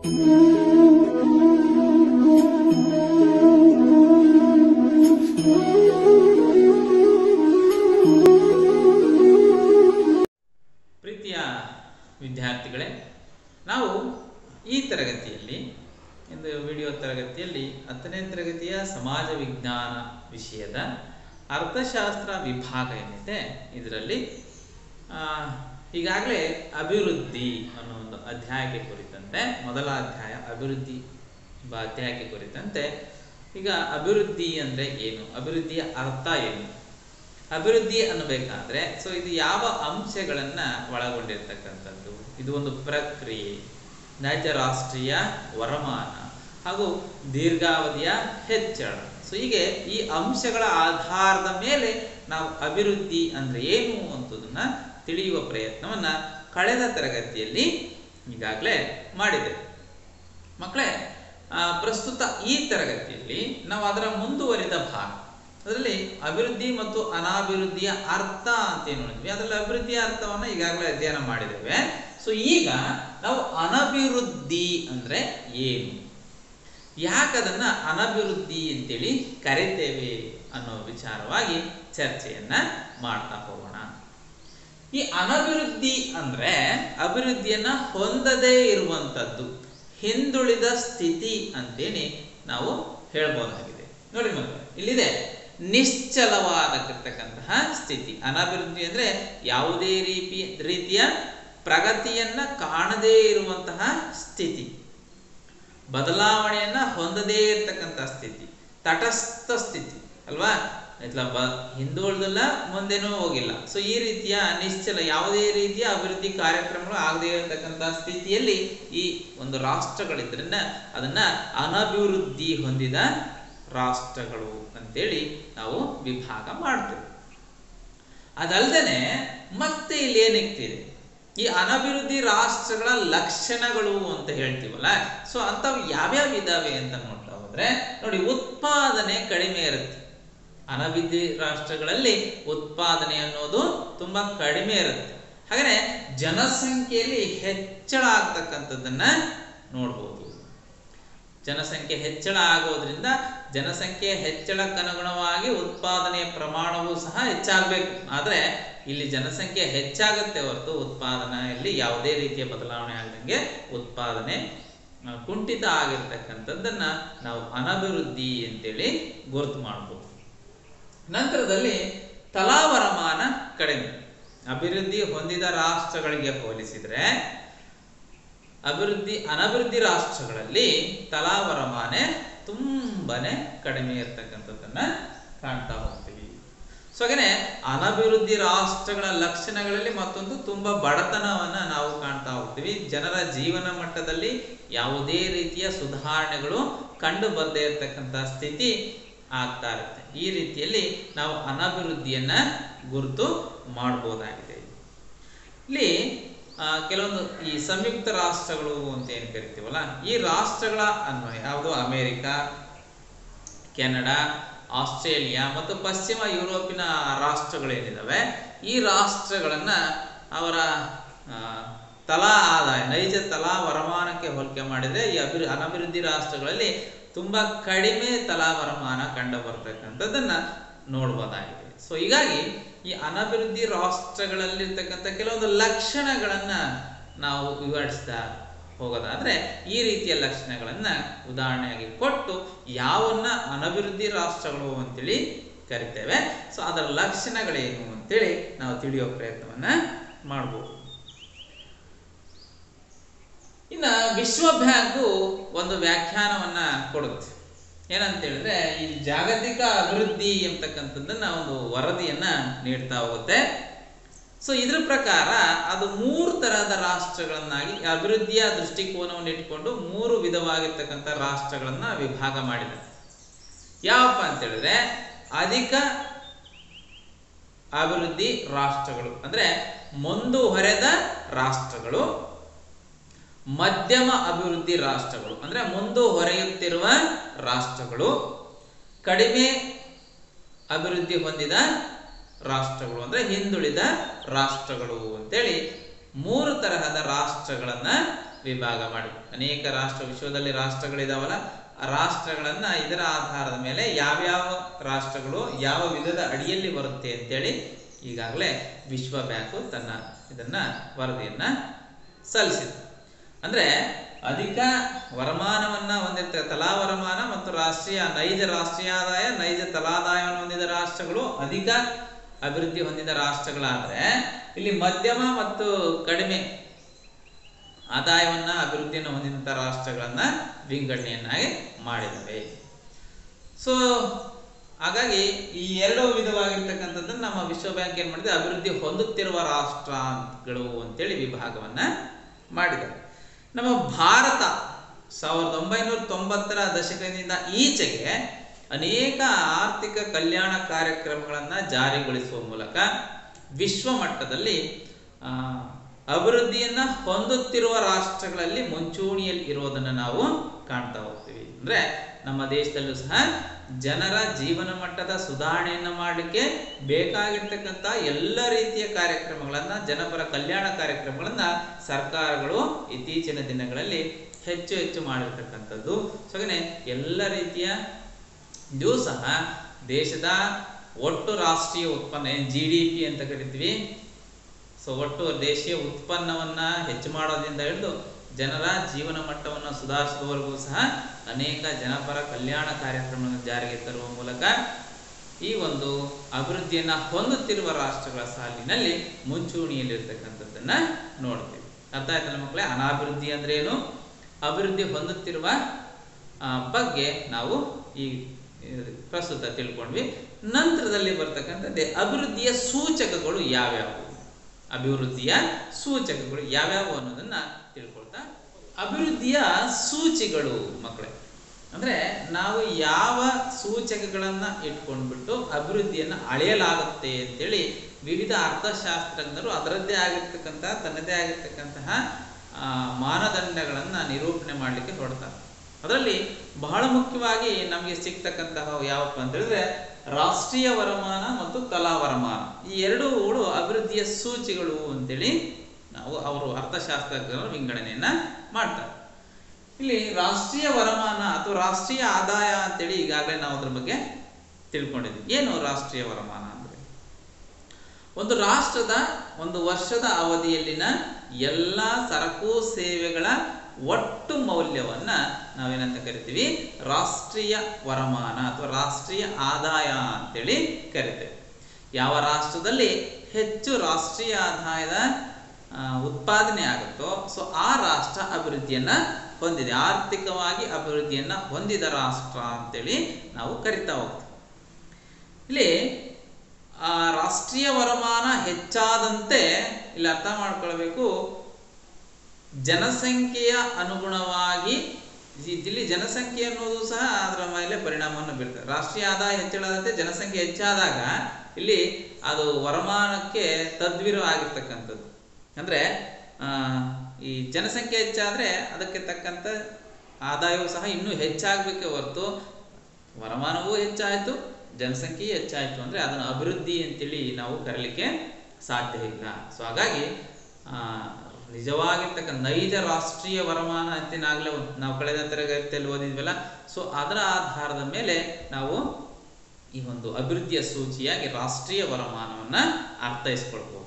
ಪ್ರೀತಿಯ ವಿದ್ಯಾರ್ಥಿಗಳೇ ನಾವು ಈ ತರಗತಿಯಲ್ಲಿ ಒಂದು ವಿಡಿಯೋ ತರಗತಿಯಲ್ಲಿ ಹತ್ತನೇ ತರಗತಿಯ ಸಮಾಜ ವಿಜ್ಞಾನ ವಿಷಯದ ಅರ್ಥಶಾಸ್ತ್ರ ವಿಭಾಗ ಏನಿದೆ ಇದರಲ್ಲಿ ಆ, ಈಗಾಗಲೇ ಅಭಿವೃದ್ಧಿ ಅನ್ನೋ ಒಂದು ಅಧ್ಯಾಯಕ್ಕೆ ಕುರಿತಂತೆ ಮೊದಲ ಅಧ್ಯಾಯ ಅಭಿವೃದ್ಧಿ ಎಂಬ ಅಧ್ಯಾಯಕ್ಕೆ ಕುರಿತಂತೆ ಈಗ ಅಭಿವೃದ್ಧಿ ಅಂದ್ರೆ ಏನು ಅಭಿವೃದ್ಧಿಯ ಅರ್ಥ ಏನು ಅಭಿವೃದ್ಧಿ ಅನ್ನಬೇಕಾದ್ರೆ ಸೊ ಇದು ಯಾವ ಅಂಶಗಳನ್ನ ಒಳಗೊಂಡಿರ್ತಕ್ಕಂಥದ್ದು ಇದು ಒಂದು ಪ್ರಕ್ರಿಯೆ ನೈಜ ರಾಷ್ಟ್ರೀಯ ವರಮಾನ ಹಾಗೂ ದೀರ್ಘಾವಧಿಯ ಹೆಚ್ಚಳ ಸೊ ಹೀಗೆ ಈ ಅಂಶಗಳ ಆಧಾರದ ಮೇಲೆ ನಾವು ಅಭಿವೃದ್ಧಿ ಅಂದ್ರೆ ಏನು ಅಂತದನ್ನ ತಿಳಿಯುವ ಪ್ರಯತ್ನವನ್ನ ಕಳೆದ ತರಗತಿಯಲ್ಲಿ ಈಗಾಗಲೇ ಮಾಡಿದ್ದೇವೆ ಮಕ್ಕಳೇ ಆ, ಪ್ರಸ್ತುತ ಈ ತರಗತಿಯಲ್ಲಿ ನಾವು ಅದರ ಮುಂದುವರಿದ ಭಾಗ ಅದರಲ್ಲಿ ಅಭಿವೃದ್ಧಿ ಮತ್ತು ಅನಾಭಿವೃದ್ಧಿಯ ಅರ್ಥ ಅಂತ ಏನು ನೋಡಿದ್ವಿ ಅದರಲ್ಲಿ ಅಭಿವೃದ್ಧಿಯ ಅರ್ಥವನ್ನ ಈಗಾಗಲೇ ಅಧ್ಯಯನ ಮಾಡಿದ್ದೇವೆ ಸೊ ಈಗ ನಾವು ಅನಭಿವೃದ್ಧಿ ಅಂದ್ರೆ ಏನು ಯಾಕದನ್ನ ಅನಭಿವೃದ್ಧಿ ಅಂತೇಳಿ ಕರಿತೇವೆ ಅನ್ನೋ ವಿಚಾರವಾಗಿ ಚರ್ಚೆಯನ್ನ ಮಾಡ್ತಾ ಹೋಗೋಣ ಈ ಅನಭಿವೃದ್ಧಿ ಅಂದ್ರೆ ಅಭಿವೃದ್ಧಿಯನ್ನ ಹೊಂದದೇ ಇರುವಂತದ್ದು ಹಿಂದುಳಿದ ಸ್ಥಿತಿ ಅಂತೇಳಿ ನಾವು ಹೇಳ್ಬೋದಾಗಿದೆ ನೋಡಿ ಮಕ್ಕಳು ಇಲ್ಲಿದೆ ನಿಶ್ಚಲವಾದಕ್ಕಿರ್ತಕ್ಕಂತಹ ಸ್ಥಿತಿ ಅನಭಿವೃದ್ಧಿ ಅಂದ್ರೆ ಯಾವುದೇ ರೀತಿ ರೀತಿಯ ಪ್ರಗತಿಯನ್ನ ಕಾಣದೇ ಇರುವಂತಹ ಸ್ಥಿತಿ ಬದಲಾವಣೆಯನ್ನ ಹೊಂದದೇ ಇರತಕ್ಕಂಥ ಸ್ಥಿತಿ ತಟಸ್ಥ ಸ್ಥಿತಿ ಅಲ್ವಾ ಇಲ್ಲ ಬ ಹಿಂದುಳಿದಲ್ಲ ಮುಂದೆನೂ ಹೋಗಿಲ್ಲ ಸೊ ಈ ರೀತಿಯ ನಿಶ್ಚಲ ಯಾವುದೇ ರೀತಿಯ ಅಭಿವೃದ್ಧಿ ಕಾರ್ಯಕ್ರಮಗಳು ಆಗದೇ ಇರತಕ್ಕಂಥ ಸ್ಥಿತಿಯಲ್ಲಿ ಈ ಒಂದು ರಾಷ್ಟ್ರಗಳಿದ್ರನ್ನ ಅದನ್ನ ಅನಭಿವೃದ್ಧಿ ಹೊಂದಿದ ರಾಷ್ಟ್ರಗಳು ಅಂತೇಳಿ ನಾವು ವಿಭಾಗ ಮಾಡ್ತೇವೆ ಅದಲ್ದೇನೆ ಮತ್ತೆ ಇಲ್ಲಿ ಏನಿಗ್ತಿದೆ ಈ ಅನಭಿವೃದ್ಧಿ ರಾಷ್ಟ್ರಗಳ ಲಕ್ಷಣಗಳು ಅಂತ ಹೇಳ್ತೀವಲ್ಲ ಸೊ ಅಂತವ್ ಯಾವ್ಯಾವ ಇದಾವೆ ಅಂತ ನೋಡ್ತಾ ಹೋದ್ರೆ ನೋಡಿ ಉತ್ಪಾದನೆ ಕಡಿಮೆ ಇರುತ್ತೆ ಅನಭಿವೃದ್ಧಿ ರಾಷ್ಟ್ರಗಳಲ್ಲಿ ಉತ್ಪಾದನೆ ಅನ್ನೋದು ತುಂಬಾ ಕಡಿಮೆ ಇರುತ್ತೆ ಹಾಗನೆ ಜನಸಂಖ್ಯೆಯಲ್ಲಿ ಹೆಚ್ಚಳ ಆಗ್ತಕ್ಕಂಥದ್ದನ್ನ ನೋಡ್ಬೋದು ಜನಸಂಖ್ಯೆ ಹೆಚ್ಚಳ ಆಗೋದ್ರಿಂದ ಜನಸಂಖ್ಯೆ ಹೆಚ್ಚಳಕ್ಕನುಗುಣವಾಗಿ ಉತ್ಪಾದನೆಯ ಪ್ರಮಾಣವೂ ಸಹ ಹೆಚ್ಚಾಗಬೇಕು ಆದರೆ ಇಲ್ಲಿ ಜನಸಂಖ್ಯೆ ಹೆಚ್ಚಾಗುತ್ತೆ ಹೊರತು ಉತ್ಪಾದನೆಯಲ್ಲಿ ಯಾವುದೇ ರೀತಿಯ ಬದಲಾವಣೆ ಆಗದಂಗೆ ಉತ್ಪಾದನೆ ಆ, ಕುಂಠಿತ ಆಗಿರ್ತಕ್ಕಂಥದ್ದನ್ನ ನಾವು ಅನಭಿವೃದ್ಧಿ ಅಂತೇಳಿ ಗುರುತು ಮಾಡ್ಬೋದು ನಂತರದಲ್ಲಿ ತಲಾವರಮಾನ ಕಡಿಮೆ ಅಭಿವೃದ್ಧಿ ಹೊಂದಿದ ರಾಷ್ಟ್ರಗಳಿಗೆ ಹೋಲಿಸಿದ್ರೆ ಅಭಿವೃದ್ಧಿ ಅನಭಿವೃದ್ಧಿ ರಾಷ್ಟ್ರಗಳಲ್ಲಿ ತಲಾ ವರಮಾನೆ ತುಂಬಾನೇ ಕಡಿಮೆ ಇರ್ತಕ್ಕಂಥದ್ದನ್ನ ಕಾಣ್ತಾ ಹೋಗ್ತೀವಿ ಸೊ ಹಾಗೇನೆ ಅನಭಿವೃದ್ಧಿ ರಾಷ್ಟ್ರಗಳ ಲಕ್ಷಣಗಳಲ್ಲಿ ಮತ್ತೊಂದು ತುಂಬಾ ಬಡತನವನ್ನ ನಾವು ಕಾಣ್ತಾ ಹೋಗ್ತೀವಿ ಜನರ ಜೀವನ ಮಟ್ಟದಲ್ಲಿ ಯಾವುದೇ ರೀತಿಯ ಸುಧಾರಣೆಗಳು ಕಂಡು ಬರದೇ ಇರತಕ್ಕಂಥ ಸ್ಥಿತಿ ಆಗ್ತಾ ಇರುತ್ತೆ ಈ ರೀತಿಯಲ್ಲಿ ನಾವು ಅನಭಿವೃದ್ಧಿಯನ್ನ ಗುರುತು ಮಾಡಬಹುದಾಗಿದೆ ಇಲ್ಲಿ ಆ, ಕೆಲವೊಂದು ಈ ಸಂಯುಕ್ತ ರಾಷ್ಟ್ರಗಳು ಅಂತ ಏನು ಕರಿತೀವಲ್ಲ ಈ ರಾಷ್ಟ್ರಗಳ ಅನ್ವಯ ಯಾವುದು ಅಮೆರಿಕ ಕೆನಡಾ ಆಸ್ಟ್ರೇಲಿಯಾ ಮತ್ತು ಪಶ್ಚಿಮ ಯುರೋಪಿನ ರಾಷ್ಟ್ರಗಳೇನಿದಾವೆ ಈ ರಾಷ್ಟ್ರಗಳನ್ನ ಅವರ ಆ, ತಲಾ ಆದಾಯ ನೈಜ ತಲಾ ವರಮಾನಕ್ಕೆ ಹೋಲಿಕೆ ಮಾಡಿದ್ರೆ ಈ ಅಭಿವೃ ಅನಭಿವೃದ್ಧಿ ರಾಷ್ಟ್ರಗಳಲ್ಲಿ ತುಂಬಾ ಕಡಿಮೆ ತಲಾ ವರಮಾನ ಕಂಡು ಬರ್ತಕ್ಕಂಥದ್ದನ್ನ ನೋಡ್ಬೋದಾಗಿದೆ ಸೊ ಹೀಗಾಗಿ ಈ ಅನಭಿವೃದ್ಧಿ ರಾಷ್ಟ್ರಗಳಲ್ಲಿರ್ತಕ್ಕಂಥ ಕೆಲವೊಂದು ಲಕ್ಷಣಗಳನ್ನ ನಾವು ವಿವರಿಸ್ತಾ ಹೋಗೋದಾದ್ರೆ ಈ ರೀತಿಯ ಲಕ್ಷಣಗಳನ್ನ ಉದಾಹರಣೆಯಾಗಿ ಕೊಟ್ಟು ಯಾವನ್ನ ಅನಭಿವೃದ್ಧಿ ರಾಷ್ಟ್ರಗಳು ಅಂತೇಳಿ ಕರಿತೇವೆ ಸೊ ಅದರ ಲಕ್ಷಣಗಳೇನು ಅಂತೇಳಿ ನಾವು ತಿಳಿಯೋ ಪ್ರಯತ್ನವನ್ನ ಮಾಡ್ಬೋದು ಇನ್ನ ವಿಶ್ವ ಬ್ಯಾಂಕು ಒಂದು ವ್ಯಾಖ್ಯಾನವನ್ನ ಕೊಡುತ್ತೆ ಏನಂತ ಹೇಳಿದ್ರೆ ಈ ಜಾಗತಿಕ ಅಭಿವೃದ್ಧಿ ಎಂಬತಕ್ಕಂಥದ್ದನ್ನ ಒಂದು ವರದಿಯನ್ನ ನೀಡ್ತಾ ಹೋಗುತ್ತೆ ಸೊ ಇದ್ರ ಪ್ರಕಾರ ಅದು ಮೂರು ತರಹದ ರಾಷ್ಟ್ರಗಳನ್ನಾಗಿ ಅಭಿವೃದ್ಧಿಯ ದೃಷ್ಟಿಕೋನವನ್ನು ಇಟ್ಕೊಂಡು ಮೂರು ವಿಧವಾಗಿರ್ತಕ್ಕಂಥ ರಾಷ್ಟ್ರಗಳನ್ನ ವಿಭಾಗ ಮಾಡಿದೆ ಯಾವಪ್ಪ ಅಂತ ಹೇಳಿದ್ರೆ ಅಧಿಕ ಅಭಿವೃದ್ಧಿ ರಾಷ್ಟ್ರಗಳು ಅಂದ್ರೆ ಮುಂದುವರೆದ ರಾಷ್ಟ್ರಗಳು ಮಧ್ಯಮ ಅಭಿವೃದ್ಧಿ ರಾಷ್ಟ್ರಗಳು ಅಂದ್ರೆ ಮುಂದುವರೆಯುತ್ತಿರುವ ರಾಷ್ಟ್ರಗಳು ಕಡಿಮೆ ಅಭಿವೃದ್ಧಿ ಹೊಂದಿದ ರಾಷ್ಟ್ರಗಳು ಅಂದ್ರೆ ಹಿಂದುಳಿದ ರಾಷ್ಟ್ರಗಳು ಅಂತೇಳಿ ಮೂರು ತರಹದ ರಾಷ್ಟ್ರಗಳನ್ನ ವಿಭಾಗ ಮಾಡಿ ಅನೇಕ ರಾಷ್ಟ್ರ ವಿಶ್ವದಲ್ಲಿ ರಾಷ್ಟ್ರಗಳಿದಾವಲ್ಲ ಆ ರಾಷ್ಟ್ರಗಳನ್ನ ಇದರ ಆಧಾರದ ಮೇಲೆ ಯಾವ್ಯಾವ ರಾಷ್ಟ್ರಗಳು ಯಾವ ವಿಧದ ಅಡಿಯಲ್ಲಿ ಬರುತ್ತೆ ಅಂತೇಳಿ ಈಗಾಗಲೇ ವಿಶ್ವ ಬ್ಯಾಂಕು ತನ್ನ ಇದನ್ನ ವರದಿಯನ್ನ ಸಲ್ಲಿಸಿದೆ ಅಂದ್ರೆ ಅಧಿಕ ವರಮಾನವನ್ನ ಹೊಂದಿರ್ತ ತಲಾ ವರಮಾನ ಮತ್ತು ರಾಷ್ಟ್ರೀಯ ನೈಜ ರಾಷ್ಟ್ರೀಯ ಆದಾಯ ನೈಜ ತಲಾದಾಯವನ್ನು ಹೊಂದಿದ ರಾಷ್ಟ್ರಗಳು ಅಧಿಕ ಅಭಿವೃದ್ಧಿ ಹೊಂದಿದ ರಾಷ್ಟ್ರಗಳಾದ್ರೆ ಇಲ್ಲಿ ಮಧ್ಯಮ ಮತ್ತು ಕಡಿಮೆ ಆದಾಯವನ್ನ ಅಭಿವೃದ್ಧಿಯನ್ನು ಹೊಂದಿದಂತ ರಾಷ್ಟ್ರಗಳನ್ನ ವಿಂಗಡಣೆಯನ್ನಾಗಿ ಮಾಡಿದವೆ ಸೊ ಹಾಗಾಗಿ ಈ ಎರಡು ವಿಧವಾಗಿರ್ತಕ್ಕಂಥದ್ದನ್ನು ನಮ್ಮ ವಿಶ್ವ ಬ್ಯಾಂಕ್ ಏನ್ ಮಾಡಿದೆ ಅಭಿವೃದ್ಧಿ ಹೊಂದುತ್ತಿರುವ ರಾಷ್ಟ್ರಗಳು ಅಂತೇಳಿ ವಿಭಾಗವನ್ನ ಮಾಡಿದ್ದಾರೆ ನಮ್ಮ ಭಾರತ ಸಾವಿರದ ಒಂಬೈನೂರ ತೊಂಬತ್ತರ ದಶಕದಿಂದ ಈಚೆಗೆ ಅನೇಕ ಆರ್ಥಿಕ ಕಲ್ಯಾಣ ಕಾರ್ಯಕ್ರಮಗಳನ್ನ ಜಾರಿಗೊಳಿಸುವ ಮೂಲಕ ವಿಶ್ವ ಮಟ್ಟದಲ್ಲಿ ಆ, ಅಭಿವೃದ್ಧಿಯನ್ನ ಹೊಂದುತ್ತಿರುವ ರಾಷ್ಟ್ರಗಳಲ್ಲಿ ಮುಂಚೂಣಿಯಲ್ಲಿ ಇರೋದನ್ನ ನಾವು ಕಾಣ್ತಾ ಹೋಗ್ತೀವಿ ಅಂದ್ರೆ ನಮ್ಮ ದೇಶದಲ್ಲೂ ಸಹ ಜನರ ಜೀವನ ಮಟ್ಟದ ಸುಧಾರಣೆಯನ್ನ ಮಾಡಲಿಕ್ಕೆ ಬೇಕಾಗಿರ್ತಕ್ಕಂಥ ಎಲ್ಲ ರೀತಿಯ ಕಾರ್ಯಕ್ರಮಗಳನ್ನ ಜನಪರ ಕಲ್ಯಾಣ ಕಾರ್ಯಕ್ರಮಗಳನ್ನ ಸರ್ಕಾರಗಳು ಇತ್ತೀಚಿನ ದಿನಗಳಲ್ಲಿ ಹೆಚ್ಚು ಹೆಚ್ಚು ಮಾಡಿರ್ತಕ್ಕಂಥದ್ದು ಸೊ ಹಾಗೇನೆ ಎಲ್ಲ ರೀತಿಯ ಇದು ಸಹ ದೇಶದ ಒಟ್ಟು ರಾಷ್ಟ್ರೀಯ ಉತ್ಪನ್ನ ಏನ್ ಜಿ ಡಿ ಪಿ ಅಂತ ಕರಿತೀವಿ ಸೊ ಒಟ್ಟು ದೇಶೀಯ ಉತ್ಪನ್ನವನ್ನ ಹೆಚ್ಚು ಮಾಡೋದ್ರಿಂದ ಹಿಡಿದು ಜನರ ಜೀವನ ಮಟ್ಟವನ್ನು ಸುಧಾರಿಸುವವರೆಗೂ ಸಹ ಅನೇಕ ಜನಪರ ಕಲ್ಯಾಣ ಕಾರ್ಯಕ್ರಮಗಳನ್ನು ಜಾರಿಗೆ ತರುವ ಮೂಲಕ ಈ ಒಂದು ಅಭಿವೃದ್ಧಿಯನ್ನ ಹೊಂದುತ್ತಿರುವ ರಾಷ್ಟ್ರಗಳ ಸಾಲಿನಲ್ಲಿ ಮುಂಚೂಣಿಯಲ್ಲಿರ್ತಕ್ಕಂಥದ್ದನ್ನ ನೋಡ್ತೀವಿ ಅರ್ಥ ಆಯ್ತಲ್ಲ ಮಕ್ಕಳೇ ಅನಾಭಿವೃದ್ಧಿ ಅಂದ್ರೆ ಏನು ಅಭಿವೃದ್ಧಿ ಹೊಂದುತ್ತಿರುವ ಆ, ಬಗ್ಗೆ ನಾವು ಈ ಈ ಪ್ರಸ್ತುತ ತಿಳ್ಕೊಂಡ್ವಿ ನಂತರದಲ್ಲಿ ಬರ್ತಕ್ಕಂಥದ್ದೇ ಅಭಿವೃದ್ಧಿಯ ಸೂಚಕಗಳು ಯಾವ್ಯಾವು ಅಭಿವೃದ್ಧಿಯ ಸೂಚಕಗಳು ಯಾವ್ಯಾವು ಅನ್ನೋದನ್ನ ತಿಳ್ಕೊಳ್ತಾ ಅಭಿವೃದ್ಧಿಯ ಸೂಚಿಗಳು ಮಕ್ಕಳೇ ಅಂದ್ರೆ ನಾವು ಯಾವ ಸೂಚಕಗಳನ್ನ ಇಟ್ಕೊಂಡ್ಬಿಟ್ಟು ಅಭಿವೃದ್ಧಿಯನ್ನ ಅಳೆಯಲಾಗುತ್ತೆ ಅಂತೇಳಿ ವಿವಿಧ ಅರ್ಥಶಾಸ್ತ್ರಜ್ಞರು ಅದರದ್ದೇ ಆಗಿರ್ತಕ್ಕಂತಹ ತನ್ನದೇ ಆಗಿರ್ತಕ್ಕಂತಹ ಆ, ಮಾನದಂಡಗಳನ್ನ ನಿರೂಪಣೆ ಮಾಡಲಿಕ್ಕೆ ಹೊರಡ್ತಾರೆ ಅದರಲ್ಲಿ ಬಹಳ ಮುಖ್ಯವಾಗಿ ನಮಗೆ ಸಿಗ್ತಕ್ಕಂತಹ ಯಾವಪ್ಪ ಅಂತ ಹೇಳಿದ್ರೆ ರಾಷ್ಟ್ರೀಯ ವರಮಾನ ಮತ್ತು ಕಲಾ ವರಮಾನ ಈ ಎರಡೂಗಳು ಅಭಿವೃದ್ಧಿಯ ಸೂಚಿಗಳು ಅಂತೇಳಿ ನಾವು ಅವರು ಅರ್ಥಶಾಸ್ತ್ರಜ್ಞರು ವಿಂಗಡಣೆಯನ್ನ ಮಾಡ್ತಾರೆ ಇಲ್ಲಿ ರಾಷ್ಟ್ರೀಯ ವರಮಾನ ಅಥವಾ ರಾಷ್ಟ್ರೀಯ ಆದಾಯ ಅಂತೇಳಿ ಈಗಾಗಲೇ ನಾವು ಅದ್ರ ಬಗ್ಗೆ ತಿಳ್ಕೊಂಡಿದ್ವಿ ಏನು ರಾಷ್ಟ್ರೀಯ ವರಮಾನ ಅಂದ್ರೆ ಒಂದು ರಾಷ್ಟ್ರದ ಒಂದು ವರ್ಷದ ಅವಧಿಯಲ್ಲಿನ ಎಲ್ಲ ಸರಕು ಸೇವೆಗಳ ಒಟ್ಟು ಮೌಲ್ಯವನ್ನ ನಾವೇನಂತ ಕರಿತೀವಿ ರಾಷ್ಟ್ರೀಯ ವರಮಾನ ಅಥವಾ ರಾಷ್ಟ್ರೀಯ ಆದಾಯ ಅಂತೇಳಿ ಕರಿತೇವೆ ಯಾವ ರಾಷ್ಟ್ರದಲ್ಲಿ ಹೆಚ್ಚು ರಾಷ್ಟ್ರೀಯ ಆದಾಯದ ಆ, ಉತ್ಪಾದನೆ ಆಗುತ್ತೋ ಸೊ ಆ ರಾಷ್ಟ್ರ ಅಭಿವೃದ್ಧಿಯನ್ನ ಹೊಂದಿದೆ ಆರ್ಥಿಕವಾಗಿ ಅಭಿವೃದ್ಧಿಯನ್ನ ಹೊಂದಿದ ರಾಷ್ಟ್ರ ಅಂತೇಳಿ ನಾವು ಕರಿತಾ ಹೋಗ್ತೀವಿ ಇಲ್ಲಿ ಆ ರಾಷ್ಟ್ರೀಯ ವರಮಾನ ಹೆಚ್ಚಾದಂತೆ ಇಲ್ಲಿ ಅರ್ಥ ಮಾಡ್ಕೊಳ್ಬೇಕು ಜನಸಂಖ್ಯೆಯ ಅನುಗುಣವಾಗಿ ಇ- ಇಲ್ಲಿ ಜನಸಂಖ್ಯೆ ಅನ್ನೋದು ಸಹ ಅದರ ಮೇಲೆ ಪರಿಣಾಮವನ್ನು ಬೀರ್ತದೆ ರಾಷ್ಟ್ರೀಯ ಆದಾಯ ಹೆಚ್ಚಳದಂತೆ ಜನಸಂಖ್ಯೆ ಹೆಚ್ಚಾದಾಗ ಇಲ್ಲಿ ಅದು ವರಮಾನಕ್ಕೆ ತದ್ವಿರುದ್ಧ ಆಗಿರ್ತಕ್ಕಂಥದ್ದು ಅಂದ್ರೆ ಆ, ಈ ಜನಸಂಖ್ಯೆ ಹೆಚ್ಚಾದ್ರೆ ಅದಕ್ಕೆ ತಕ್ಕಂತ ಆದಾಯವೂ ಸಹ ಇನ್ನೂ ಹೆಚ್ಚಾಗಬೇಕೇ ಹೊರತು ವರಮಾನವೂ ಹೆಚ್ಚಾಯಿತು ಜನಸಂಖ್ಯೆ ಹೆಚ್ಚಾಯಿತು ಅಂದ್ರೆ ಅದನ್ನು ಅಭಿವೃದ್ಧಿ ಅಂತೇಳಿ ನಾವು ಕರೀಲಿಕ್ಕೆ ಸಾಧ್ಯ ಇಲ್ಲ ಸೊ ಹಾಗಾಗಿ ಆ, ನಿಜವಾಗಿರ್ತಕ್ಕಂಥ ನೈಜ ರಾಷ್ಟ್ರೀಯ ವರಮಾನ ಅಂತಿನಾಗಲೇ ನಾವು ಕಳೆದ ತರಗತಿಯಲ್ಲಿ ಓದಿದ್ವಲ್ಲ ಸೊ ಅದರ ಆಧಾರದ ಮೇಲೆ ನಾವು ಈ ಒಂದು ಅಭಿವೃದ್ಧಿಯ ಸೂಚಿಯಾಗಿ ರಾಷ್ಟ್ರೀಯ ವರಮಾನವನ್ನ ಅರ್ಥೈಸ್ಕೊಳ್ಬಹುದು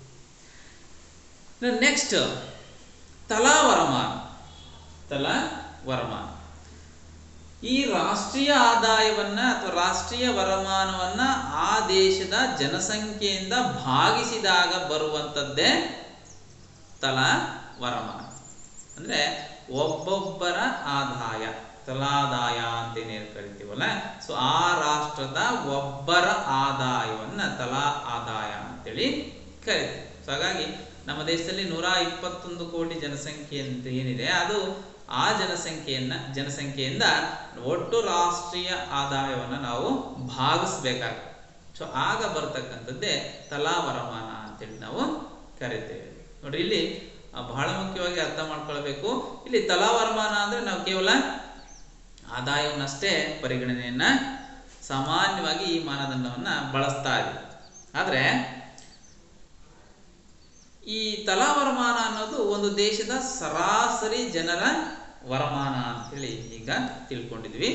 ನೆಕ್ಸ್ಟ್ ತಲಾ ವರಮಾನ ತಲಾ ವರಮಾನ ಈ ರಾಷ್ಟ್ರೀಯ ಆದಾಯವನ್ನ ಅಥವಾ ರಾಷ್ಟ್ರೀಯ ವರಮಾನವನ್ನ ಆ ದೇಶದ ಜನಸಂಖ್ಯೆಯಿಂದ ಭಾಗಿಸಿದಾಗ ಬರುವಂತದ್ದೇ ತಲಾ ವರಮಾನ ಅಂದ್ರೆ ಒಬ್ಬೊಬ್ಬರ ಆದಾಯ ತಲಾದಾಯ ಅಂತ ಏನೇನು ಕರಿತೀವಲ್ಲ ಸೊ ಆ ರಾಷ್ಟ್ರದ ಒಬ್ಬರ ಆದಾಯವನ್ನ ತಲಾ ಆದಾಯ ಅಂತೇಳಿ ಕರಿತೀವಿ ಸೊ ಹಾಗಾಗಿ ನಮ್ಮ ದೇಶದಲ್ಲಿ ನೂರ ಇಪ್ಪತ್ತೊಂದು ಕೋಟಿ ಜನಸಂಖ್ಯೆ ಅಂತ ಏನಿದೆ ಅದು ಆ ಜನಸಂಖ್ಯೆಯನ್ನ ಜನಸಂಖ್ಯೆಯಿಂದ ಒಟ್ಟು ರಾಷ್ಟ್ರೀಯ ಆದಾಯವನ್ನ ನಾವು ಭಾಗಿಸ್ಬೇಕಾಗ್ತದೆ ಸೊ ಆಗ ಬರ್ತಕ್ಕಂಥದ್ದೇ ತಲಾ ವರಮಾನ ಅಂತೇಳಿ ನಾವು ಕರಿತೇವೆ ನೋಡ್ರಿ ಇಲ್ಲಿ ಆ, ಬಹಳ ಮುಖ್ಯವಾಗಿ ಅರ್ಥ ಮಾಡ್ಕೊಳ್ಬೇಕು ಇಲ್ಲಿ ತಲಾ ವರಮಾನ ಅಂದ್ರೆ ನಾವು ಕೇವಲ ಆದಾಯವನ್ನಷ್ಟೇ ಪರಿಗಣನೆಯನ್ನ ಸಾಮಾನ್ಯವಾಗಿ ಈ ಮಾನದಂಡವನ್ನ ಬಳಸ್ತಾ ಇದ್ದೀವಿ ಆದ್ರೆ ಈ ತಲಾ ವರಮಾನ ಅನ್ನೋದು ಒಂದು ದೇಶದ ಸರಾಸರಿ ಜನರ ವರಮಾನ ಅಂತೇಳಿ ಈಗ ತಿಳ್ಕೊಂಡಿದ್ವಿ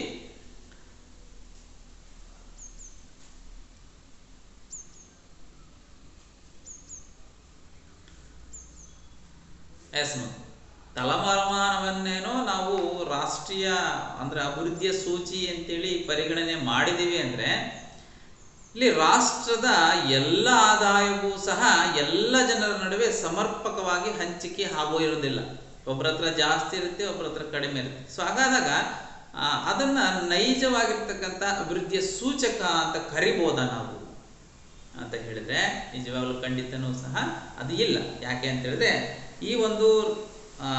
ಎಸ್ ತಲಮಾನವನ್ನೇನೋ ನಾವು ರಾಷ್ಟ್ರೀಯ ಅಂದ್ರೆ ಅಭಿವೃದ್ಧಿಯ ಸೂಚಿ ಅಂತೇಳಿ ಪರಿಗಣನೆ ಮಾಡಿದೀವಿ ಅಂದ್ರೆ ಇಲ್ಲಿ ರಾಷ್ಟ್ರದ ಎಲ್ಲ ಆದಾಯವೂ ಸಹ ಎಲ್ಲ ಜನರ ನಡುವೆ ಸಮರ್ಪಕವಾಗಿ ಹಂಚಿಕೆ ಆಗೋ ಇರೋದಿಲ್ಲ ಒಬ್ಬರ ಹತ್ರ ಜಾಸ್ತಿ ಇರುತ್ತೆ ಒಬ್ಬರ ಹತ್ರ ಕಡಿಮೆ ಇರುತ್ತೆ ಸೊ ಹಾಗಾದಾಗ ಆ, ಅದನ್ನ ನೈಜವಾಗಿರ್ತಕ್ಕಂಥ ಅಭಿವೃದ್ಧಿಯ ಸೂಚಕ ಅಂತ ಕರಿಬೋದಾ ನಾವು ಅಂತ ಹೇಳಿದ್ರೆ ನಿಜವಾಗ್ಲೂ ಖಂಡಿತನೂ ಸಹ ಅದು ಇಲ್ಲ ಯಾಕೆ ಅಂತ ಹೇಳಿದ್ರೆ ಈ ಒಂದು ಆ,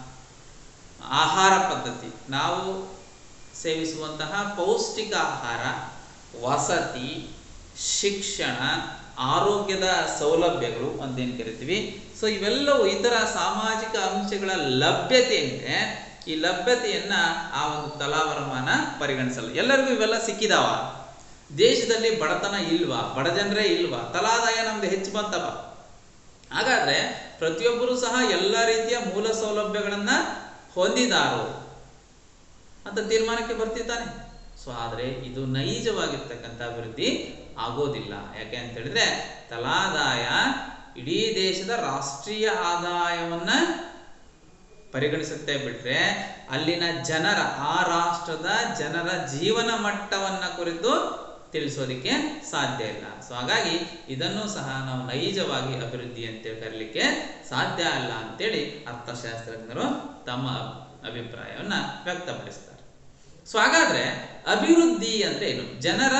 ಆಹಾರ ಪದ್ಧತಿ ನಾವು ಸೇವಿಸುವಂತಹ ಪೌಷ್ಟಿಕ ಆಹಾರ ವಸತಿ ಶಿಕ್ಷಣ ಆರೋಗ್ಯದ ಸೌಲಭ್ಯಗಳು ಅಂತೇನು ಕರಿತೀವಿ ಸೊ ಇವೆಲ್ಲವೂ ಇತರ ಸಾಮಾಜಿಕ ಅಂಶಗಳ ಲಭ್ಯತೆ ಏನಿದೆ ಈ ಲಭ್ಯತೆಯನ್ನ ಆ ಒಂದು ತಲಾವರಮಾನ ಪರಿಗಣಿಸಲ್ಲ ಎಲ್ಲರಿಗೂ ಇವೆಲ್ಲ ಸಿಕ್ಕಿದಾವ ದೇಶದಲ್ಲಿ ಬಡತನ ಇಲ್ವಾ ಬಡ ಜನರೇ ಇಲ್ವಾ ತಲಾದಾಯ ನಮ್ದು ಹೆಚ್ಚು ಬಂತವ ಹಾಗಾದ್ರೆ ಪ್ರತಿಯೊಬ್ಬರು ಸಹ ಎಲ್ಲ ರೀತಿಯ ಮೂಲ ಸೌಲಭ್ಯಗಳನ್ನ ಹೊಂದಿದಾರೋ ಅಂತ ತೀರ್ಮಾನಕ್ಕೆ ಬರ್ತಿದ್ದಾನೆ ಸೊ ಆದ್ರೆ ಇದು ನೈಜವಾಗಿರ್ತಕ್ಕಂಥ ಅಭಿವೃದ್ಧಿ ಆಗೋದಿಲ್ಲ ಯಾಕೆ ಅಂತ ಹೇಳಿದ್ರೆ ತಲಾದಾಯ ಇಡೀ ದೇಶದ ರಾಷ್ಟ್ರೀಯ ಆದಾಯವನ್ನ ಪರಿಗಣಿಸುತ್ತೆ ಬಿಟ್ರೆ ಅಲ್ಲಿನ ಜನರ ಆ ರಾಷ್ಟ್ರದ ಜನರ ಜೀವನ ಮಟ್ಟವನ್ನ ಕುರಿತು ತಿಳಿಸೋದಿಕ್ಕೆ ಸಾಧ್ಯ ಇಲ್ಲ ಸೊ ಹಾಗಾಗಿ ಇದನ್ನು ಸಹ ನಾವು ನೈಜವಾಗಿ ಅಭಿವೃದ್ಧಿ ಅಂತ ಕರೀಲಿಕ್ಕೆ ಸಾಧ್ಯ ಅಲ್ಲ ಅಂತೇಳಿ ಅರ್ಥಶಾಸ್ತ್ರಜ್ಞರು ತಮ್ಮ ಅಭಿಪ್ರಾಯವನ್ನ ವ್ಯಕ್ತಪಡಿಸ್ತಾರೆ ಸೊ ಹಾಗಾದ್ರೆ ಅಭಿವೃದ್ಧಿ ಅಂದ್ರೆ ಏನು ಜನರ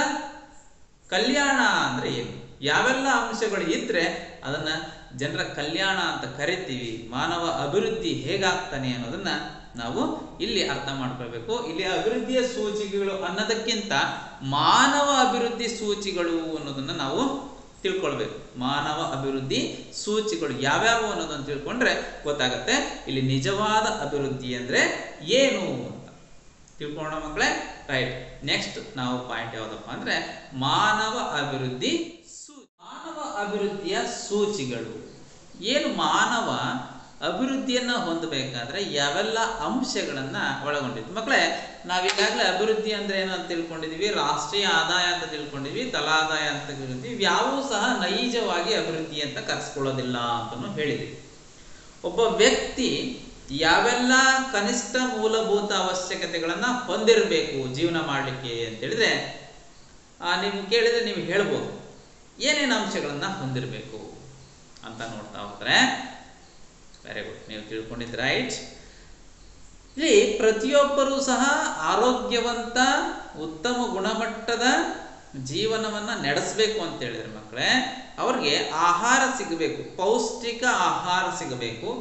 ಕಲ್ಯಾಣ ಅಂದ್ರೆ ಏನು ಯಾವೆಲ್ಲ ಅಂಶಗಳು ಇದ್ರೆ ಅದನ್ನ ಜನರ ಕಲ್ಯಾಣ ಅಂತ ಕರಿತೀವಿ ಮಾನವ ಅಭಿವೃದ್ಧಿ ಹೇಗಾಗ್ತಾನೆ ಅನ್ನೋದನ್ನ ನಾವು ಇಲ್ಲಿ ಅರ್ಥ ಮಾಡ್ಕೊಳ್ಬೇಕು ಇಲ್ಲಿ ಅಭಿವೃದ್ಧಿಯ ಸೂಚಿಕೆಗಳು ಅನ್ನೋದಕ್ಕಿಂತ ಮಾನವ ಅಭಿವೃದ್ಧಿ ಸೂಚಿಗಳು ಅನ್ನೋದನ್ನ ನಾವು ತಿಳ್ಕೊಳ್ಬೇಕು ಮಾನವ ಅಭಿವೃದ್ಧಿ ಸೂಚಿಗಳು ಯಾವ್ಯಾವು ಅನ್ನೋದನ್ನ ತಿಳ್ಕೊಂಡ್ರೆ ಗೊತ್ತಾಗತ್ತೆ ಇಲ್ಲಿ ನಿಜವಾದ ಅಭಿವೃದ್ಧಿ ಅಂದ್ರೆ ಏನು ಅಂತ ತಿಳ್ಕೊಂಡ ಮಕ್ಕಳೇ ರೈಟ್ ನೆಕ್ಸ್ಟ್ ನಾವು ಪಾಯಿಂಟ್ ಯಾವ್ದಪ್ಪ ಅಂದ್ರೆ ಮಾನವ ಅಭಿವೃದ್ಧಿ ಸೂ- ಮಾನವ ಅಭಿವೃದ್ಧಿಯ ಸೂಚಿಗಳು ಏನು ಮಾನವ ಅಭಿವೃದ್ಧಿಯನ್ನ ಹೊಂದಬೇಕಾದ್ರೆ ಯಾವೆಲ್ಲ ಅಂಶಗಳನ್ನ ಒಳಗೊಂಡಿದ್ದು ಮಕ್ಕಳೇ ನಾವೀಗಾಗಲೇ ಅಭಿವೃದ್ಧಿ ಅಂದ್ರೆ ಏನು ಅಂತ ತಿಳ್ಕೊಂಡಿದೀವಿ ರಾಷ್ಟ್ರೀಯ ಆದಾಯ ಅಂತ ತಿಳ್ಕೊಂಡಿದ್ವಿ ತಲಾದಾಯ ಅಂತ ತಿಳ್ಕೊಂಡಿದ್ವಿ ಇವ್ಯಾವೂ ಸಹ ನೈಜವಾಗಿ ಅಭಿವೃದ್ಧಿ ಅಂತ ಕರೆಸ್ಕೊಳ್ಳೋದಿಲ್ಲ ಅಂತಲೂ ಹೇಳಿದ್ವಿ ಒಬ್ಬ ವ್ಯಕ್ತಿ ಯಾವೆಲ್ಲ ಕನಿಷ್ಠ ಮೂಲಭೂತ ಅವಶ್ಯಕತೆಗಳನ್ನ ಹೊಂದಿರಬೇಕು ಜೀವನ ಮಾಡಲಿಕ್ಕೆ ಅಂತ ಹೇಳಿದ್ರೆ ಆ, ನೀವು ಕೇಳಿದ್ರೆ ನೀವು ಹೇಳ್ಬೋದು ಏನೇನು ಅಂಶಗಳನ್ನ ಹೊಂದಿರಬೇಕು ಅಂತ ನೋಡ್ತಾ ಹೋದ್ರೆ ವೆರಿ ಗುಡ್ ನೀವು ತಿಳ್ಕೊಂಡಿದ್ದು ರೈಟ್ ಇಲ್ಲಿ ಪ್ರತಿಯೊಬ್ಬರೂ ಸಹ ಆರೋಗ್ಯವಂತ ಉತ್ತಮ ಗುಣಮಟ್ಟದ ಜೀವನವನ್ನ ನಡೆಸಬೇಕು ಅಂತ ಹೇಳಿದ್ರೆ ಮಕ್ಕಳೇ ಅವ್ರಿಗೆ ಆಹಾರ ಸಿಗಬೇಕು ಪೌಷ್ಟಿಕ ಆಹಾರ ಸಿಗಬೇಕು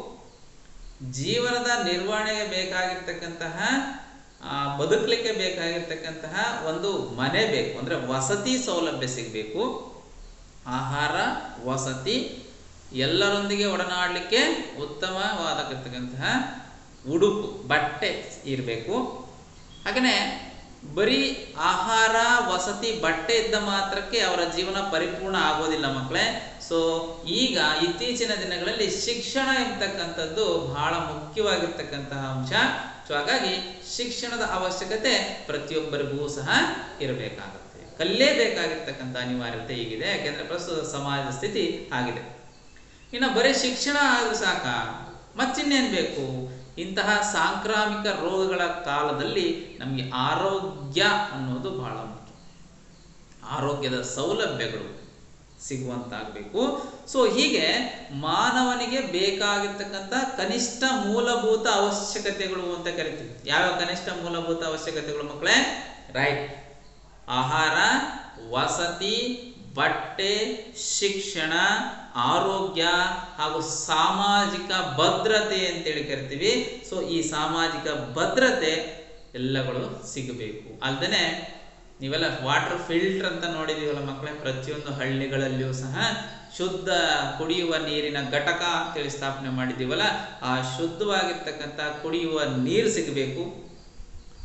ಜೀವನದ ನಿರ್ವಹಣೆಗೆ ಬೇಕಾಗಿರ್ತಕ್ಕಂತಹ ಆ, ಬದುಕಲಿಕ್ಕೆ ಬೇಕಾಗಿರ್ತಕ್ಕಂತಹ ಒಂದು ಮನೆ ಬೇಕು ಅಂದ್ರೆ ವಸತಿ ಸೌಲಭ್ಯ ಸಿಗಬೇಕು ಆಹಾರ ವಸತಿ ಎಲ್ಲರೊಂದಿಗೆ ಒಡನಾಡಲಿಕ್ಕೆ ಉತ್ತಮವಾದಕ್ಕಂತಹ ಉಡುಪು ಬಟ್ಟೆ ಇರಬೇಕು ಹಾಗೆಯೇ ಬರೀ ಆಹಾರ ವಸತಿ ಬಟ್ಟೆ ಇದ್ದ ಮಾತ್ರಕ್ಕೆ ಅವರ ಜೀವನ ಪರಿಪೂರ್ಣ ಆಗೋದಿಲ್ಲ ಮಕ್ಕಳೇ ಸೊ ಈಗ ಇತ್ತೀಚಿನ ದಿನಗಳಲ್ಲಿ ಶಿಕ್ಷಣ ಎಂಬತಕ್ಕಂಥದ್ದು ಬಹಳ ಮುಖ್ಯವಾಗಿರ್ತಕ್ಕಂತಹ ಅಂಶ ಸೊ ಹಾಗಾಗಿ ಶಿಕ್ಷಣದ ಅವಶ್ಯಕತೆ ಪ್ರತಿಯೊಬ್ಬರಿಗೂ ಸಹ ಇರಬೇಕಾಗುತ್ತೆ ಕಲಿಯಲೇಬೇಕಾಗಿರ್ತಕ್ಕಂಥ ಅನಿವಾರ್ಯತೆ ಈಗಿದೆ ಯಾಕೆಂದ್ರೆ ಪ್ರಸ್ತುತ ಸಮಾಜದ ಸ್ಥಿತಿ ಆಗಿದೆ ಇನ್ನು ಬರೀ ಶಿಕ್ಷಣ ಆದ್ರೂ ಸಾಕ ಮತ್ತಿನ್ನೇನ್ ಬೇಕು ಇಂತಹ ಸಾಂಕ್ರಾಮಿಕ ರೋಗಗಳ ಕಾಲದಲ್ಲಿ ನಮಗೆ ಆರೋಗ್ಯ ಅನ್ನೋದು ಬಹಳ ಮುಖ್ಯ ಆರೋಗ್ಯದ ಸೌಲಭ್ಯಗಳು ಸಿಗುವಂತಾಗಬೇಕು ಸೊ ಹೀಗೆ ಮಾನವನಿಗೆ ಬೇಕಾಗಿರ್ತಕ್ಕಂಥ ಕನಿಷ್ಠ ಮೂಲಭೂತ ಅವಶ್ಯಕತೆಗಳು ಅಂತ ಕರಿತೀವಿ ಯಾವ್ಯಾವ ಕನಿಷ್ಠ ಮೂಲಭೂತ ಅವಶ್ಯಕತೆಗಳು ಮಕ್ಕಳೇ ರೈಟ್ ಆಹಾರ ವಸತಿ ಬಟ್ಟೆ ಶಿಕ್ಷಣ ಆರೋಗ್ಯ ಹಾಗೂ ಸಾಮಾಜಿಕ ಭದ್ರತೆ ಅಂತೇಳಿ ಕರಿತೀವಿ ಸೊ ಈ ಸಾಮಾಜಿಕ ಭದ್ರತೆ ಎಲ್ಲಗಳು ಸಿಗಬೇಕು ಅಲ್ದೇನೆ ನೀವೆಲ್ಲ ವಾಟರ್ ಫಿಲ್ಟರ್ ಅಂತ ನೋಡಿದೀವಲ್ಲ ಮಕ್ಕಳೇ ಪ್ರತಿಯೊಂದು ಹಳ್ಳಿಗಳಲ್ಲಿಯೂ ಸಹ ಶುದ್ಧ ಕುಡಿಯುವ ನೀರಿನ ಘಟಕ ಅಂತೇಳಿ ಸ್ಥಾಪನೆ ಮಾಡಿದ್ದೀವಲ್ಲ ಆ ಶುದ್ಧವಾಗಿರ್ತಕ್ಕಂಥ ಕುಡಿಯುವ ನೀರು ಸಿಗಬೇಕು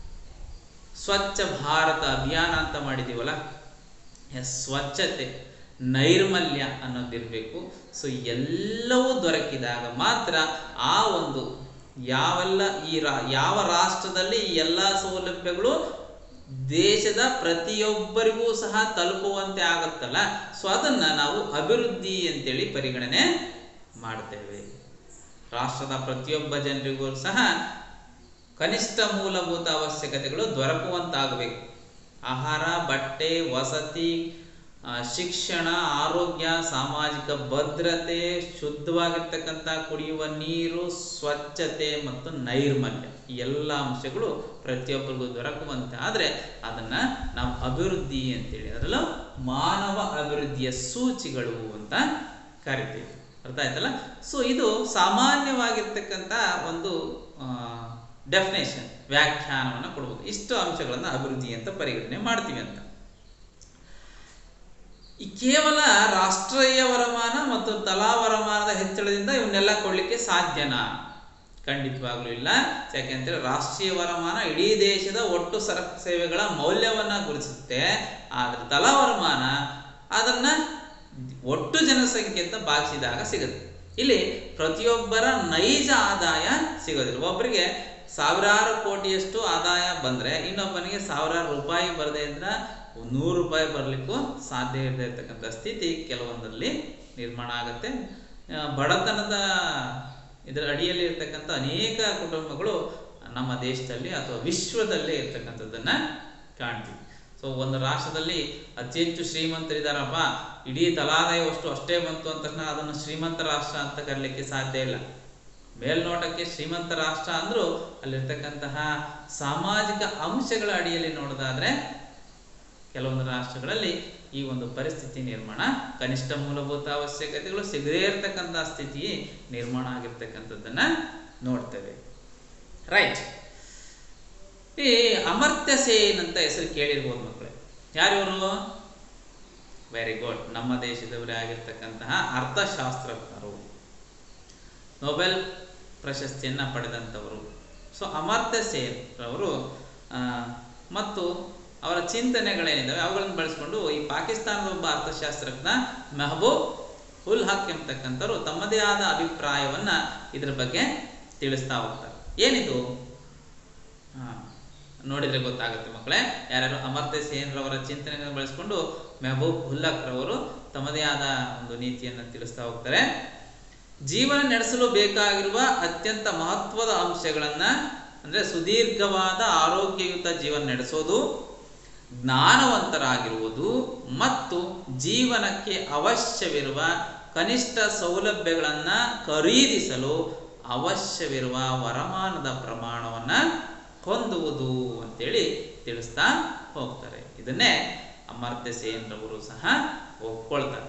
ಸ್ವಚ್ಛ ಭಾರತ ಅಭಿಯಾನ ಅಂತ ಮಾಡಿದೀವಲ್ಲ ಎಸ್, ಸ್ವಚ್ಛತೆ ನೈರ್ಮಲ್ಯ ಅನ್ನೋದಿರಬೇಕು ಸೊ ಎಲ್ಲವೂ ದೊರಕಿದಾಗ ಮಾತ್ರ ಆ ಒಂದು ಯಾವೆಲ್ಲ ಈ ರಾ ಯಾವ ರಾಷ್ಟ್ರದಲ್ಲಿ ಈ ಎಲ್ಲ ಸೌಲಭ್ಯಗಳು ದೇಶದ ಪ್ರತಿಯೊಬ್ಬರಿಗೂ ಸಹ ತಲುಪುವಂತೆ ಆಗುತ್ತಲ್ಲ ಸೊ ಅದನ್ನ ನಾವು ಅಭಿವೃದ್ಧಿ ಅಂತೇಳಿ ಪರಿಗಣನೆ ಮಾಡ್ತೇವೆ ರಾಷ್ಟ್ರದ ಪ್ರತಿಯೊಬ್ಬ ಜನರಿಗೂ ಸಹ ಕನಿಷ್ಠ ಮೂಲಭೂತ ಅವಶ್ಯಕತೆಗಳು ದೊರಕುವಂತಾಗಬೇಕು ಆಹಾರ ಬಟ್ಟೆ ವಸತಿ ಆ, ಶಿಕ್ಷಣ ಆರೋಗ್ಯ ಸಾಮಾಜಿಕ ಭದ್ರತೆ ಶುದ್ಧವಾಗಿರ್ತಕ್ಕಂಥ ಕುಡಿಯುವ ನೀರು ಸ್ವಚ್ಛತೆ ಮತ್ತು ನೈರ್ಮಲ್ಯ ಈ ಎಲ್ಲ ಅಂಶಗಳು ಪ್ರತಿಯೊಬ್ಬರಿಗೂ ದೊರಕುವಂತೆ ಆದರೆ ಅದನ್ನ ನಾವು ಅಭಿವೃದ್ಧಿ ಅಂತೇಳಿ ಅದರಲ್ಲೂ ಮಾನವ ಅಭಿವೃದ್ಧಿಯ ಸೂಚಿಗಳು ಅಂತ ಕರಿತೀವಿ ಅರ್ಥ ಆಯ್ತಲ್ಲ ಸೊ ಇದು ಸಾಮಾನ್ಯವಾಗಿರ್ತಕ್ಕಂಥ ಒಂದು ಡೆಫಿನೇಷನ್ ವ್ಯಾಖ್ಯಾನವನ್ನು ಕೊಡ್ಬೋದು ಇಷ್ಟು ಅಂಶಗಳನ್ನು ಅಭಿವೃದ್ಧಿ ಅಂತ ಪರಿಗಣನೆ ಮಾಡ್ತೀವಿ ಅಂತ ಈ ಕೇವಲ ರಾಷ್ಟ್ರೀಯ ವರಮಾನ ಮತ್ತು ತಲಾ ವರಮಾನದ ಹೆಚ್ಚಳದಿಂದ ಇವನ್ನೆಲ್ಲ ಕೊಡ್ಲಿಕ್ಕೆ ಸಾಧ್ಯನಾ ಖಂಡಿತವಾಗ್ಲೂ ಇಲ್ಲ ಯಾಕೆಂದ್ರೆ ರಾಷ್ಟ್ರೀಯ ವರಮಾನ ಇಡೀ ದೇಶದ ಒಟ್ಟು ಸರಕು ಸೇವೆಗಳ ಮೌಲ್ಯವನ್ನ ಗುರುತಿಸುತ್ತೆ ಆದ್ರೆ ತಲಾ ವರಮಾನ ಅದನ್ನ ಒಟ್ಟು ಜನಸಂಖ್ಯೆ ಅಂತ ಭಾಗಿಸಿದಾಗ ಸಿಗುತ್ತೆ ಇಲ್ಲಿ ಪ್ರತಿಯೊಬ್ಬರ ನೈಜ ಆದಾಯ ಸಿಗೋದಿಲ್ಲ ಒಬ್ಬರಿಗೆ ಸಾವಿರಾರು ಕೋಟಿಯಷ್ಟು ಆದಾಯ ಬಂದ್ರೆ ಇನ್ನೊಬ್ಬನಿಗೆ ಸಾವಿರಾರು ರೂಪಾಯಿ ಬರದೇ ಇದ್ರ ನೂರು ರೂಪಾಯಿ ಬರ್ಲಿಕ್ಕೂ ಸಾಧ್ಯ ಇರದೇ ಇರ್ತಕ್ಕಂಥ ಸ್ಥಿತಿ ಕೆಲವೊಂದರಲ್ಲಿ ನಿರ್ಮಾಣ ಆಗುತ್ತೆ ಆ, ಬಡತನದ ಇದರ ಅಡಿಯಲ್ಲಿ ಇರ್ತಕ್ಕಂಥ ಅನೇಕ ಕುಟುಂಬಗಳು ನಮ್ಮ ದೇಶದಲ್ಲಿ ಅಥವಾ ವಿಶ್ವದಲ್ಲೇ ಇರ್ತಕ್ಕಂಥದ್ದನ್ನ ಕಾಣ್ತೀವಿ ಸೊ ಒಂದು ರಾಷ್ಟ್ರದಲ್ಲಿ ಅತಿ ಹೆಚ್ಚು ಶ್ರೀಮಂತರಿದಾರಪ್ಪ ಇಡೀ ತಲಾದಾಯವಷ್ಟು ಅಷ್ಟೇ ಬಂತು ಅಂತ ತಕ್ಷಣ ಅದನ್ನು ಶ್ರೀಮಂತ ರಾಷ್ಟ್ರ ಅಂತ ಕರೀಲಿಕ್ಕೆ ಸಾಧ್ಯ ಇಲ್ಲ ಮೇಲ್ನೋಟಕ್ಕೆ ಶ್ರೀಮಂತ ರಾಷ್ಟ್ರ ಅಂದ್ರೂ ಅಲ್ಲಿರ್ತಕ್ಕಂತಹ ಸಾಮಾಜಿಕ ಅಂಶಗಳ ಅಡಿಯಲ್ಲಿ ನೋಡೋದಾದ್ರೆ ಕೆಲವೊಂದು ರಾಷ್ಟ್ರಗಳಲ್ಲಿ ಈ ಒಂದು ಪರಿಸ್ಥಿತಿ ನಿರ್ಮಾಣ ಕನಿಷ್ಠ ಮೂಲಭೂತ ಅವಶ್ಯಕತೆಗಳು ಸಿಗದೇ ಇರತಕ್ಕಂಥ ಸ್ಥಿತಿ ನಿರ್ಮಾಣ ಆಗಿರ್ತಕ್ಕಂಥದ್ದನ್ನ ನೋಡ್ತೇವೆ ರೈಟ್ ಈ ಅಮರ್ತ್ಯ ಸೇನ್ ಅಂತ ಹೆಸರು ಕೇಳಿರ್ಬೋದು ಮಕ್ಕಳೇ ಯಾರಿವರು ವೆರಿ ಗುಡ್ ನಮ್ಮ ದೇಶದವರೇ ಆಗಿರ್ತಕ್ಕಂತಹ ಅರ್ಥಶಾಸ್ತ್ರಜ್ಞರು ನೊಬೆಲ್ ಪ್ರಶಸ್ತಿಯನ್ನ ಪಡೆದಂಥವರು ಸೊ ಅಮರ್ತ್ಯ ಸೇನ್ ರವರು ಆ, ಮತ್ತು ಅವರ ಚಿಂತನೆಗಳೇನಿದ್ದಾವೆ ಅವುಗಳನ್ನು ಬಳಸಿಕೊಂಡು ಈ ಪಾಕಿಸ್ತಾನದ ಒಬ್ಬ ಅರ್ಥಶಾಸ್ತ್ರಜ್ಞ ಮೆಹಬೂಬ್ ಉಲ್ ಹಕ್ ಎಂಬತಕ್ಕಂಥವ್ರು ತಮ್ಮದೇ ಆದ ಅಭಿಪ್ರಾಯವನ್ನ ಇದ್ರ ಬಗ್ಗೆ ತಿಳಿಸ್ತಾ ಹೋಗ್ತಾರೆ ಏನಿದು ಹಾ, ನೋಡಿದ್ರೆ ಗೊತ್ತಾಗುತ್ತೆ ಮಕ್ಕಳೇ ಯಾರ್ಯಾರು ಅಮರ್ತ್ಯ ಸೇನ್ ರವರ ಚಿಂತನೆಗಳನ್ನು ಬಳಸಿಕೊಂಡು ಮೆಹಬೂಬ್ ಹುಲ್ಲಕ್ ರವರು ತಮ್ಮದೇ ಆದ ಒಂದು ನೀತಿಯನ್ನು ತಿಳಿಸ್ತಾ ಹೋಗ್ತಾರೆ ಜೀವನ ನಡೆಸಲು ಬೇಕಾಗಿರುವ ಅತ್ಯಂತ ಮಹತ್ವದ ಅಂಶಗಳನ್ನ ಅಂದ್ರೆ ಸುದೀರ್ಘವಾದ ಆರೋಗ್ಯಯುತ ಜೀವನ ನಡೆಸೋದು ಜ್ಞಾನವಂತರಾಗಿರುವುದು ಮತ್ತು ಜೀವನಕ್ಕೆ ಅವಶ್ಯವಿರುವ ಕನಿಷ್ಠ ಸೌಲಭ್ಯಗಳನ್ನ ಖರೀದಿಸಲು ಅವಶ್ಯವಿರುವ ವರಮಾನದ ಪ್ರಮಾಣವನ್ನ ಹೊಂದುವುದು ಅಂತೇಳಿ ತಿಳಿಸ್ತಾ ಹೋಗ್ತಾರೆ ಇದನ್ನೇ ಅಮರ್ತ್ಯ ಸೇನ್ ರವರು ಸಹ ಒಪ್ಕೊಳ್ತಾರೆ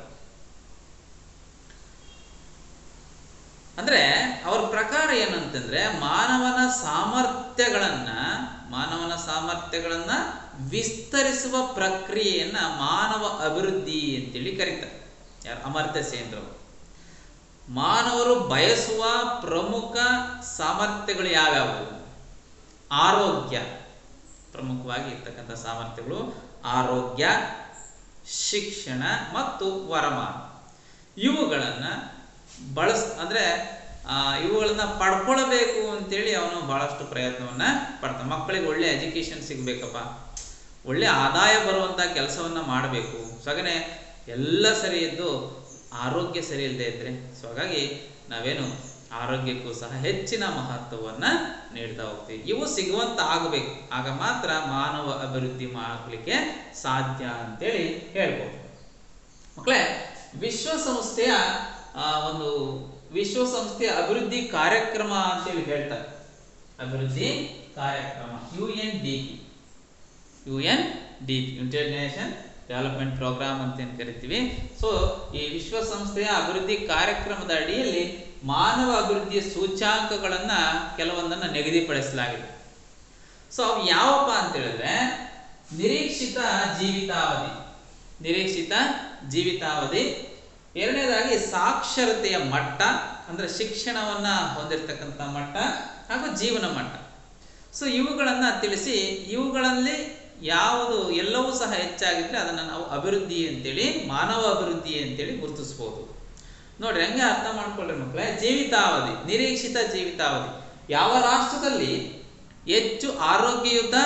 ಅಂದ್ರೆ ಅವ್ರ ಪ್ರಕಾರ ಏನಂತಂದ್ರೆ ಮಾನವನ ಸಾಮರ್ಥ್ಯಗಳನ್ನ ಮಾನವನ ಸಾಮರ್ಥ್ಯಗಳನ್ನ ವಿಸ್ತರಿಸುವ ಪ್ರಕ್ರಿಯೆಯನ್ನ ಮಾನವ ಅಭಿವೃದ್ಧಿ ಅಂತೇಳಿ ಕರೀತಾರೆ ಯಾರು ಅಮರ್ತ್ಯ ಸೇನ್ ರವರು ಮಾನವರು ಬಯಸುವ ಪ್ರಮುಖ ಸಾಮರ್ಥ್ಯಗಳು ಯಾವ್ಯಾವು ಆರೋಗ್ಯ ಪ್ರಮುಖವಾಗಿ ಇರ್ತಕ್ಕಂಥ ಸಾಮರ್ಥ್ಯಗಳು ಆರೋಗ್ಯ ಶಿಕ್ಷಣ ಮತ್ತು ವರಮಾನ ಇವುಗಳನ್ನ ಬಳಸ್ ಅಂದ್ರೆ ಆ, ಇವುಗಳನ್ನ ಪಡ್ಕೊಳ್ಬೇಕು ಅಂತೇಳಿ ಅವನು ಬಹಳಷ್ಟು ಪ್ರಯತ್ನವನ್ನ ಪಡ್ತಾನೆ ಮಕ್ಕಳಿಗೆ ಒಳ್ಳೆ ಎಜುಕೇಶನ್ ಸಿಗ್ಬೇಕಪ್ಪ ಒಳ್ಳೆ ಆದಾಯ ಬರುವಂತ ಕೆಲಸವನ್ನ ಮಾಡಬೇಕು ಸೊ ಹಾಗೇನೆ ಎಲ್ಲ ಸರಿ ಇದ್ದು ಆರೋಗ್ಯ ಸರಿ ಇಲ್ಲದೆ ಇದ್ರೆ ಸೊ ಹಾಗಾಗಿ ನಾವೇನು ಆರೋಗ್ಯಕ್ಕೂ ಸಹ ಹೆಚ್ಚಿನ ಮಹತ್ವವನ್ನ ನೀಡ್ತಾ ಹೋಗ್ತೀವಿ ಇವು ಸಿಗುವಂತ ಆಗಬೇಕು ಆಗ ಮಾತ್ರ ಮಾನವ ಅಭಿವೃದ್ಧಿ ಮಾಡಲಿಕ್ಕೆ ಸಾಧ್ಯ ಅಂತೇಳಿ ಹೇಳ್ಬೋದು ಮಕ್ಕಳೇ ವಿಶ್ವಸಂಸ್ಥೆಯ ಆ, ಒಂದು ವಿಶ್ವಸಂಸ್ಥೆಯ ಅಭಿವೃದ್ಧಿ ಕಾರ್ಯಕ್ರಮ ಅಂತೇಳಿ ಹೇಳ್ತಾರೆ ಅಭಿವೃದ್ಧಿ ಕಾರ್ಯಕ್ರಮ U N D P U N D P united nation development programme ಅಂತ ಏನ್ ಕರಿತೀವಿ ಸೊ ಈ ವಿಶ್ವಸಂಸ್ಥೆಯ ಅಭಿವೃದ್ಧಿ ಕಾರ್ಯಕ್ರಮದ ಅಡಿಯಲ್ಲಿ ಮಾನವ ಅಭಿವೃದ್ಧಿಯ ಸೂಚ್ಯಾಂಕಗಳನ್ನ ಕೆಲವೊಂದನ್ನ ನಿಗದಿಪಡಿಸಲಾಗಿದೆ ಸೊ ಅವು ಯಾವಪ್ಪ ಅಂತ ಹೇಳಿದ್ರೆ ನಿರೀಕ್ಷಿತ ಜೀವಿತಾವಧಿ ನಿರೀಕ್ಷಿತ ಜೀವಿತಾವಧಿ ಎರಡನೇದಾಗಿ ಸಾಕ್ಷರತೆಯ ಮಟ್ಟ ಅಂದ್ರೆ ಶಿಕ್ಷಣವನ್ನ ಹೊಂದಿರತಕ್ಕಂಥ ಮಟ್ಟ ಹಾಗೂ ಜೀವನ ಮಟ್ಟ ಸೊ ಇವುಗಳನ್ನ ತಿಳಿಸಿ ಇವುಗಳಲ್ಲಿ ಯಾವುದು ಎಲ್ಲವೂ ಸಹ ಹೆಚ್ಚಾಗಿದ್ರೆ ಅದನ್ನು ನಾವು ಅಭಿವೃದ್ಧಿ ಅಂತೇಳಿ ಮಾನವ ಅಭಿವೃದ್ಧಿ ಅಂತೇಳಿ ಗುರುತಿಸ್ಬೋದು ನೋಡ್ರಿ ಹಂಗೆ ಅರ್ಥ ಮಾಡ್ಕೊಳ್ರಿ ಮಕ್ಕಳೇ ಜೀವಿತಾವಧಿ ನಿರೀಕ್ಷಿತ ಜೀವಿತಾವಧಿ ಯಾವ ರಾಷ್ಟ್ರದಲ್ಲಿ ಹೆಚ್ಚು ಆರೋಗ್ಯಯುತ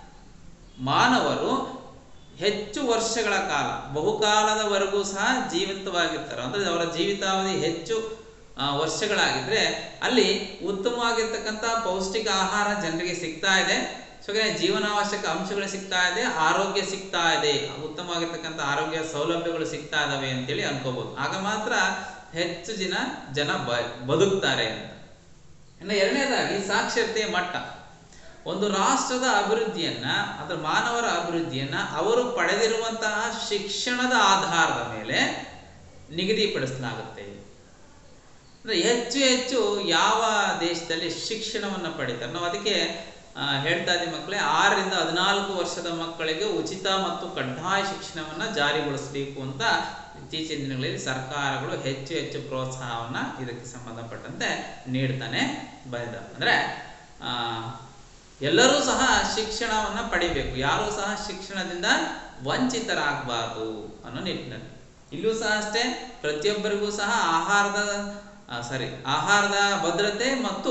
ಮಾನವರು ಹೆಚ್ಚು ವರ್ಷಗಳ ಕಾಲ ಬಹುಕಾಲದವರೆಗೂ ಸಹ ಜೀವಂತವಾಗಿರ್ತಾರೆ ಅಂದ್ರೆ ಅವರ ಜೀವಿತಾವಧಿ ಹೆಚ್ಚು ಆ, ವರ್ಷಗಳಾಗಿದ್ರೆ ಅಲ್ಲಿ ಉತ್ತಮವಾಗಿರ್ತಕ್ಕಂಥ ಪೌಷ್ಟಿಕ ಆಹಾರ ಜನರಿಗೆ ಸಿಗ್ತಾ ಇದೆ ಸೊ ಹಾಗೆ ಜೀವನಾವಶ್ಯಕ ಅಂಶಗಳು ಸಿಗ್ತಾ ಇದೆ ಆರೋಗ್ಯ ಸಿಗ್ತಾ ಇದೆ ಉತ್ತಮವಾಗಿರ್ತಕ್ಕಂಥ ಆರೋಗ್ಯ ಸೌಲಭ್ಯಗಳು ಸಿಗ್ತಾ ಇದಾವೆ ಅಂತೇಳಿ ಅನ್ಕೋಬಹುದು ಆಗ ಮಾತ್ರ ಹೆಚ್ಚು ಜನ ಜನ ಬ ಬದುಕ್ತಾರೆ ಅಂತ ಇನ್ನು ಎರಡನೇದಾಗಿ ಸಾಕ್ಷರತೆಯ ಮಟ್ಟ ಒಂದು ರಾಷ್ಟ್ರದ ಅಭಿವೃದ್ಧಿಯನ್ನ ಅದರ ಮಾನವರ ಅಭಿವೃದ್ಧಿಯನ್ನ ಅವರು ಪಡೆದಿರುವಂತಹ ಶಿಕ್ಷಣದ ಆಧಾರದ ಮೇಲೆ ನಿಗದಿಪಡಿಸಲಾಗುತ್ತೆ ಅಂದ್ರೆ ಹೆಚ್ಚು ಹೆಚ್ಚು ಯಾವ ದೇಶದಲ್ಲಿ ಶಿಕ್ಷಣವನ್ನು ಪಡಿತಾರೆ ನಾವು ಅದಕ್ಕೆ ಆ, ಹೇಳ್ತಾ ಇದ್ದೀವಿ ಮಕ್ಕಳೇ ಆರರಿಂದ ಹದಿನಾಲ್ಕು ವರ್ಷದ ಮಕ್ಕಳಿಗೆ ಉಚಿತ ಮತ್ತು ಕಡ್ಡಾಯ ಶಿಕ್ಷಣವನ್ನ ಜಾರಿಗೊಳಿಸಬೇಕು ಅಂತ ಇತ್ತೀಚಿನ ದಿನಗಳಲ್ಲಿ ಸರ್ಕಾರಗಳು ಹೆಚ್ಚು ಹೆಚ್ಚು ಪ್ರೋತ್ಸಾಹವನ್ನ ಇದಕ್ಕೆ ಸಂಬಂಧಪಟ್ಟಂತೆ ನೀಡ್ತಾನೆ ಬಂದ ಅಂದ್ರೆ ಆ, ಎಲ್ಲರೂ ಸಹ ಶಿಕ್ಷಣವನ್ನ ಪಡಿಬೇಕು ಯಾರೂ ಸಹ ಶಿಕ್ಷಣದಿಂದ ವಂಚಿತರಾಗಬಾರದು ಅನ್ನೋ ನಿಟ್ಟಿನಲ್ಲಿ ಇಲ್ಲೂ ಸಹ ಅಷ್ಟೇ ಪ್ರತಿಯೊಬ್ಬರಿಗೂ ಸಹ ಆಹಾರದ ಸಾರಿ ಆಹಾರದ ಭದ್ರತೆ ಮತ್ತು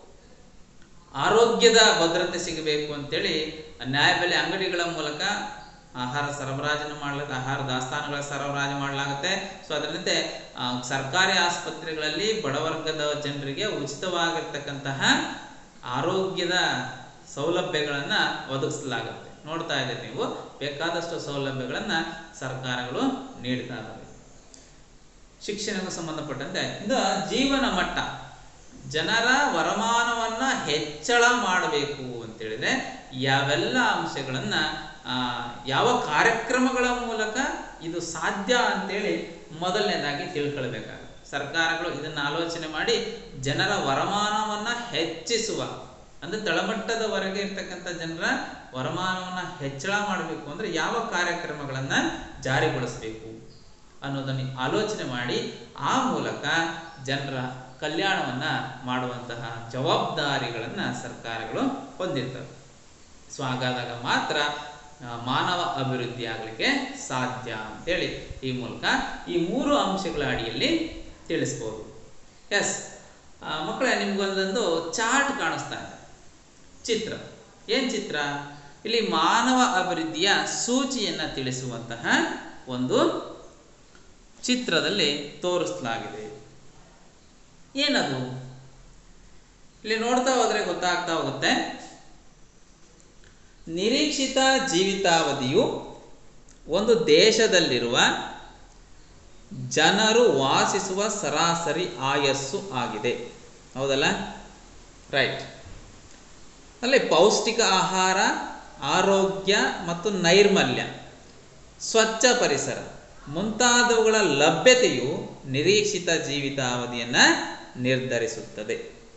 ಆರೋಗ್ಯದ ಭದ್ರತೆ ಸಿಗಬೇಕು ಅಂತೇಳಿ ನ್ಯಾಯಬೆಲೆ ಅಂಗಡಿಗಳ ಮೂಲಕ ಆಹಾರ ಸರಬರಾಜನ್ನು ಮಾಡಲಾಗುತ್ತೆ ಆಹಾರ ದಾಸ್ತಾನುಗಳ ಸರಬರಾಜು ಮಾಡಲಾಗುತ್ತೆ ಸೊ ಅದರಂತೆ ಆ, ಸರ್ಕಾರಿ ಆಸ್ಪತ್ರೆಗಳಲ್ಲಿ ಬಡವರ್ಗದ ಜನರಿಗೆ ಉಚಿತವಾಗಿರ್ತಕ್ಕಂತಹ ಆರೋಗ್ಯದ ಸೌಲಭ್ಯಗಳನ್ನ ಒದಗಿಸಲಾಗುತ್ತೆ ನೋಡ್ತಾ ಇದ್ದೀರಿ ನೀವು ಬೇಕಾದಷ್ಟು ಸೌಲಭ್ಯಗಳನ್ನ ಸರ್ಕಾರಗಳು ನೀಡ್ತಾ ಇದ್ದಾವೆ ಶಿಕ್ಷಣಕ್ಕೆ ಸಂಬಂಧಪಟ್ಟಂತೆ ಇದು ಜೀವನ ಮಟ್ಟ ಜನರ ವರಮಾನವನ್ನ ಹೆಚ್ಚಳ ಮಾಡಬೇಕು ಅಂತೇಳಿದ್ರೆ ಯಾವೆಲ್ಲ ಅಂಶಗಳನ್ನ ಆ, ಯಾವ ಕಾರ್ಯಕ್ರಮಗಳ ಮೂಲಕ ಇದು ಸಾಧ್ಯ ಅಂತೇಳಿ ಮೊದಲನೇದಾಗಿ ತಿಳ್ಕೊಳ್ಬೇಕಾಗುತ್ತೆ ಸರ್ಕಾರಗಳು ಇದನ್ನ ಆಲೋಚನೆ ಮಾಡಿ ಜನರ ವರಮಾನವನ್ನ ಹೆಚ್ಚಿಸುವ ಅಂದ್ರೆ ತಳಮಟ್ಟದವರೆಗೆ ಇರ್ತಕ್ಕಂಥ ಜನರ ವರಮಾನವನ್ನ ಹೆಚ್ಚಳ ಮಾಡಬೇಕು ಅಂದ್ರೆ ಯಾವ ಕಾರ್ಯಕ್ರಮಗಳನ್ನ ಜಾರಿಗೊಳಿಸಬೇಕು ಅನ್ನೋದನ್ನು ಆಲೋಚನೆ ಮಾಡಿ ಆ ಮೂಲಕ ಜನರ ಕಲ್ಯಾಣವನ್ನ ಮಾಡುವಂತಹ ಜವಾಬ್ದಾರಿಗಳನ್ನ ಸರ್ಕಾರಗಳು ಹೊಂದಿರ್ತವೆ ಸೊ ಹಾಗಾದಾಗ ಮಾತ್ರ ಆ, ಮಾನವ ಅಭಿವೃದ್ಧಿ ಆಗಲಿಕ್ಕೆ ಸಾಧ್ಯ ಅಂತೇಳಿ ಈ ಮೂಲಕ ಈ ಮೂರು ಅಂಶಗಳ ಅಡಿಯಲ್ಲಿ ತಿಳಿಸ್ಬೋದು ಎಸ್ ಮಕ್ಕಳೇ ನಿಮ್ಗೊಂದೊಂದು ಚಾರ್ಟ್ ಕಾಣಿಸ್ತಾ ಇದೆ ಚಿತ್ರ ಏನ್ ಚಿತ್ರ ಇಲ್ಲಿ ಮಾನವ ಅಭಿವೃದ್ಧಿಯ ಸೂಚಿಯನ್ನ ತಿಳಿಸುವಂತಹ ಒಂದು ಚಿತ್ರದಲ್ಲಿ ತೋರಿಸಲಾಗಿದೆ ಏನದು ಇಲ್ಲಿ ನೋಡ್ತಾ ಹೋದ್ರೆ ಗೊತ್ತಾಗ್ತಾ ಹೋಗುತ್ತೆ ನಿರೀಕ್ಷಿತ ಜೀವಿತಾವಧಿಯು ಒಂದು ದೇಶದಲ್ಲಿರುವ ಜನರು ವಾಸಿಸುವ ಸರಾಸರಿ ಆಯಸ್ಸು ಆಗಿದೆ ಹೌದಲ್ಲ ರೈಟ್ ಅಲ್ಲಿ ಪೌಷ್ಟಿಕ ಆಹಾರ ಆರೋಗ್ಯ ಮತ್ತು ನೈರ್ಮಲ್ಯ ಸ್ವಚ್ಛ ಪರಿಸರ ಮುಂತಾದವುಗಳ ಲಭ್ಯತೆಯು ನಿರೀಕ್ಷಿತ ಜೀವಿತಾವಧಿಯನ್ನ ನಿರ್ಧರಿಸುತ್ತದೆ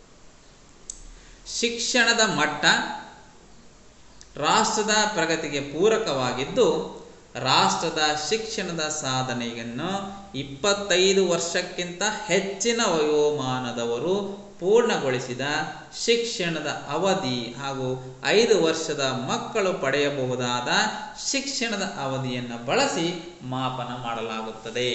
ಶಿಕ್ಷಣದ ಮಟ್ಟ ರಾಷ್ಟ್ರದ ಪ್ರಗತಿಗೆ ಪೂರಕವಾಗಿದ್ದು ರಾಷ್ಟ್ರದ ಶಿಕ್ಷಣದ ಸಾಧನೆಯನ್ನು ಇಪ್ಪತ್ತೈದು ವರ್ಷಕ್ಕಿಂತ ಹೆಚ್ಚಿನ ವಯೋಮಾನದವರು ಪೂರ್ಣಗೊಳಿಸಿದ ಶಿಕ್ಷಣದ ಅವಧಿ ಹಾಗೂ ಐದು ವರ್ಷದ ಮಕ್ಕಳು ಪಡೆಯಬಹುದಾದ ಶಿಕ್ಷಣದ ಅವಧಿಯನ್ನು ಬಳಸಿ ಮಾಪನ ಮಾಡಲಾಗುತ್ತದೆ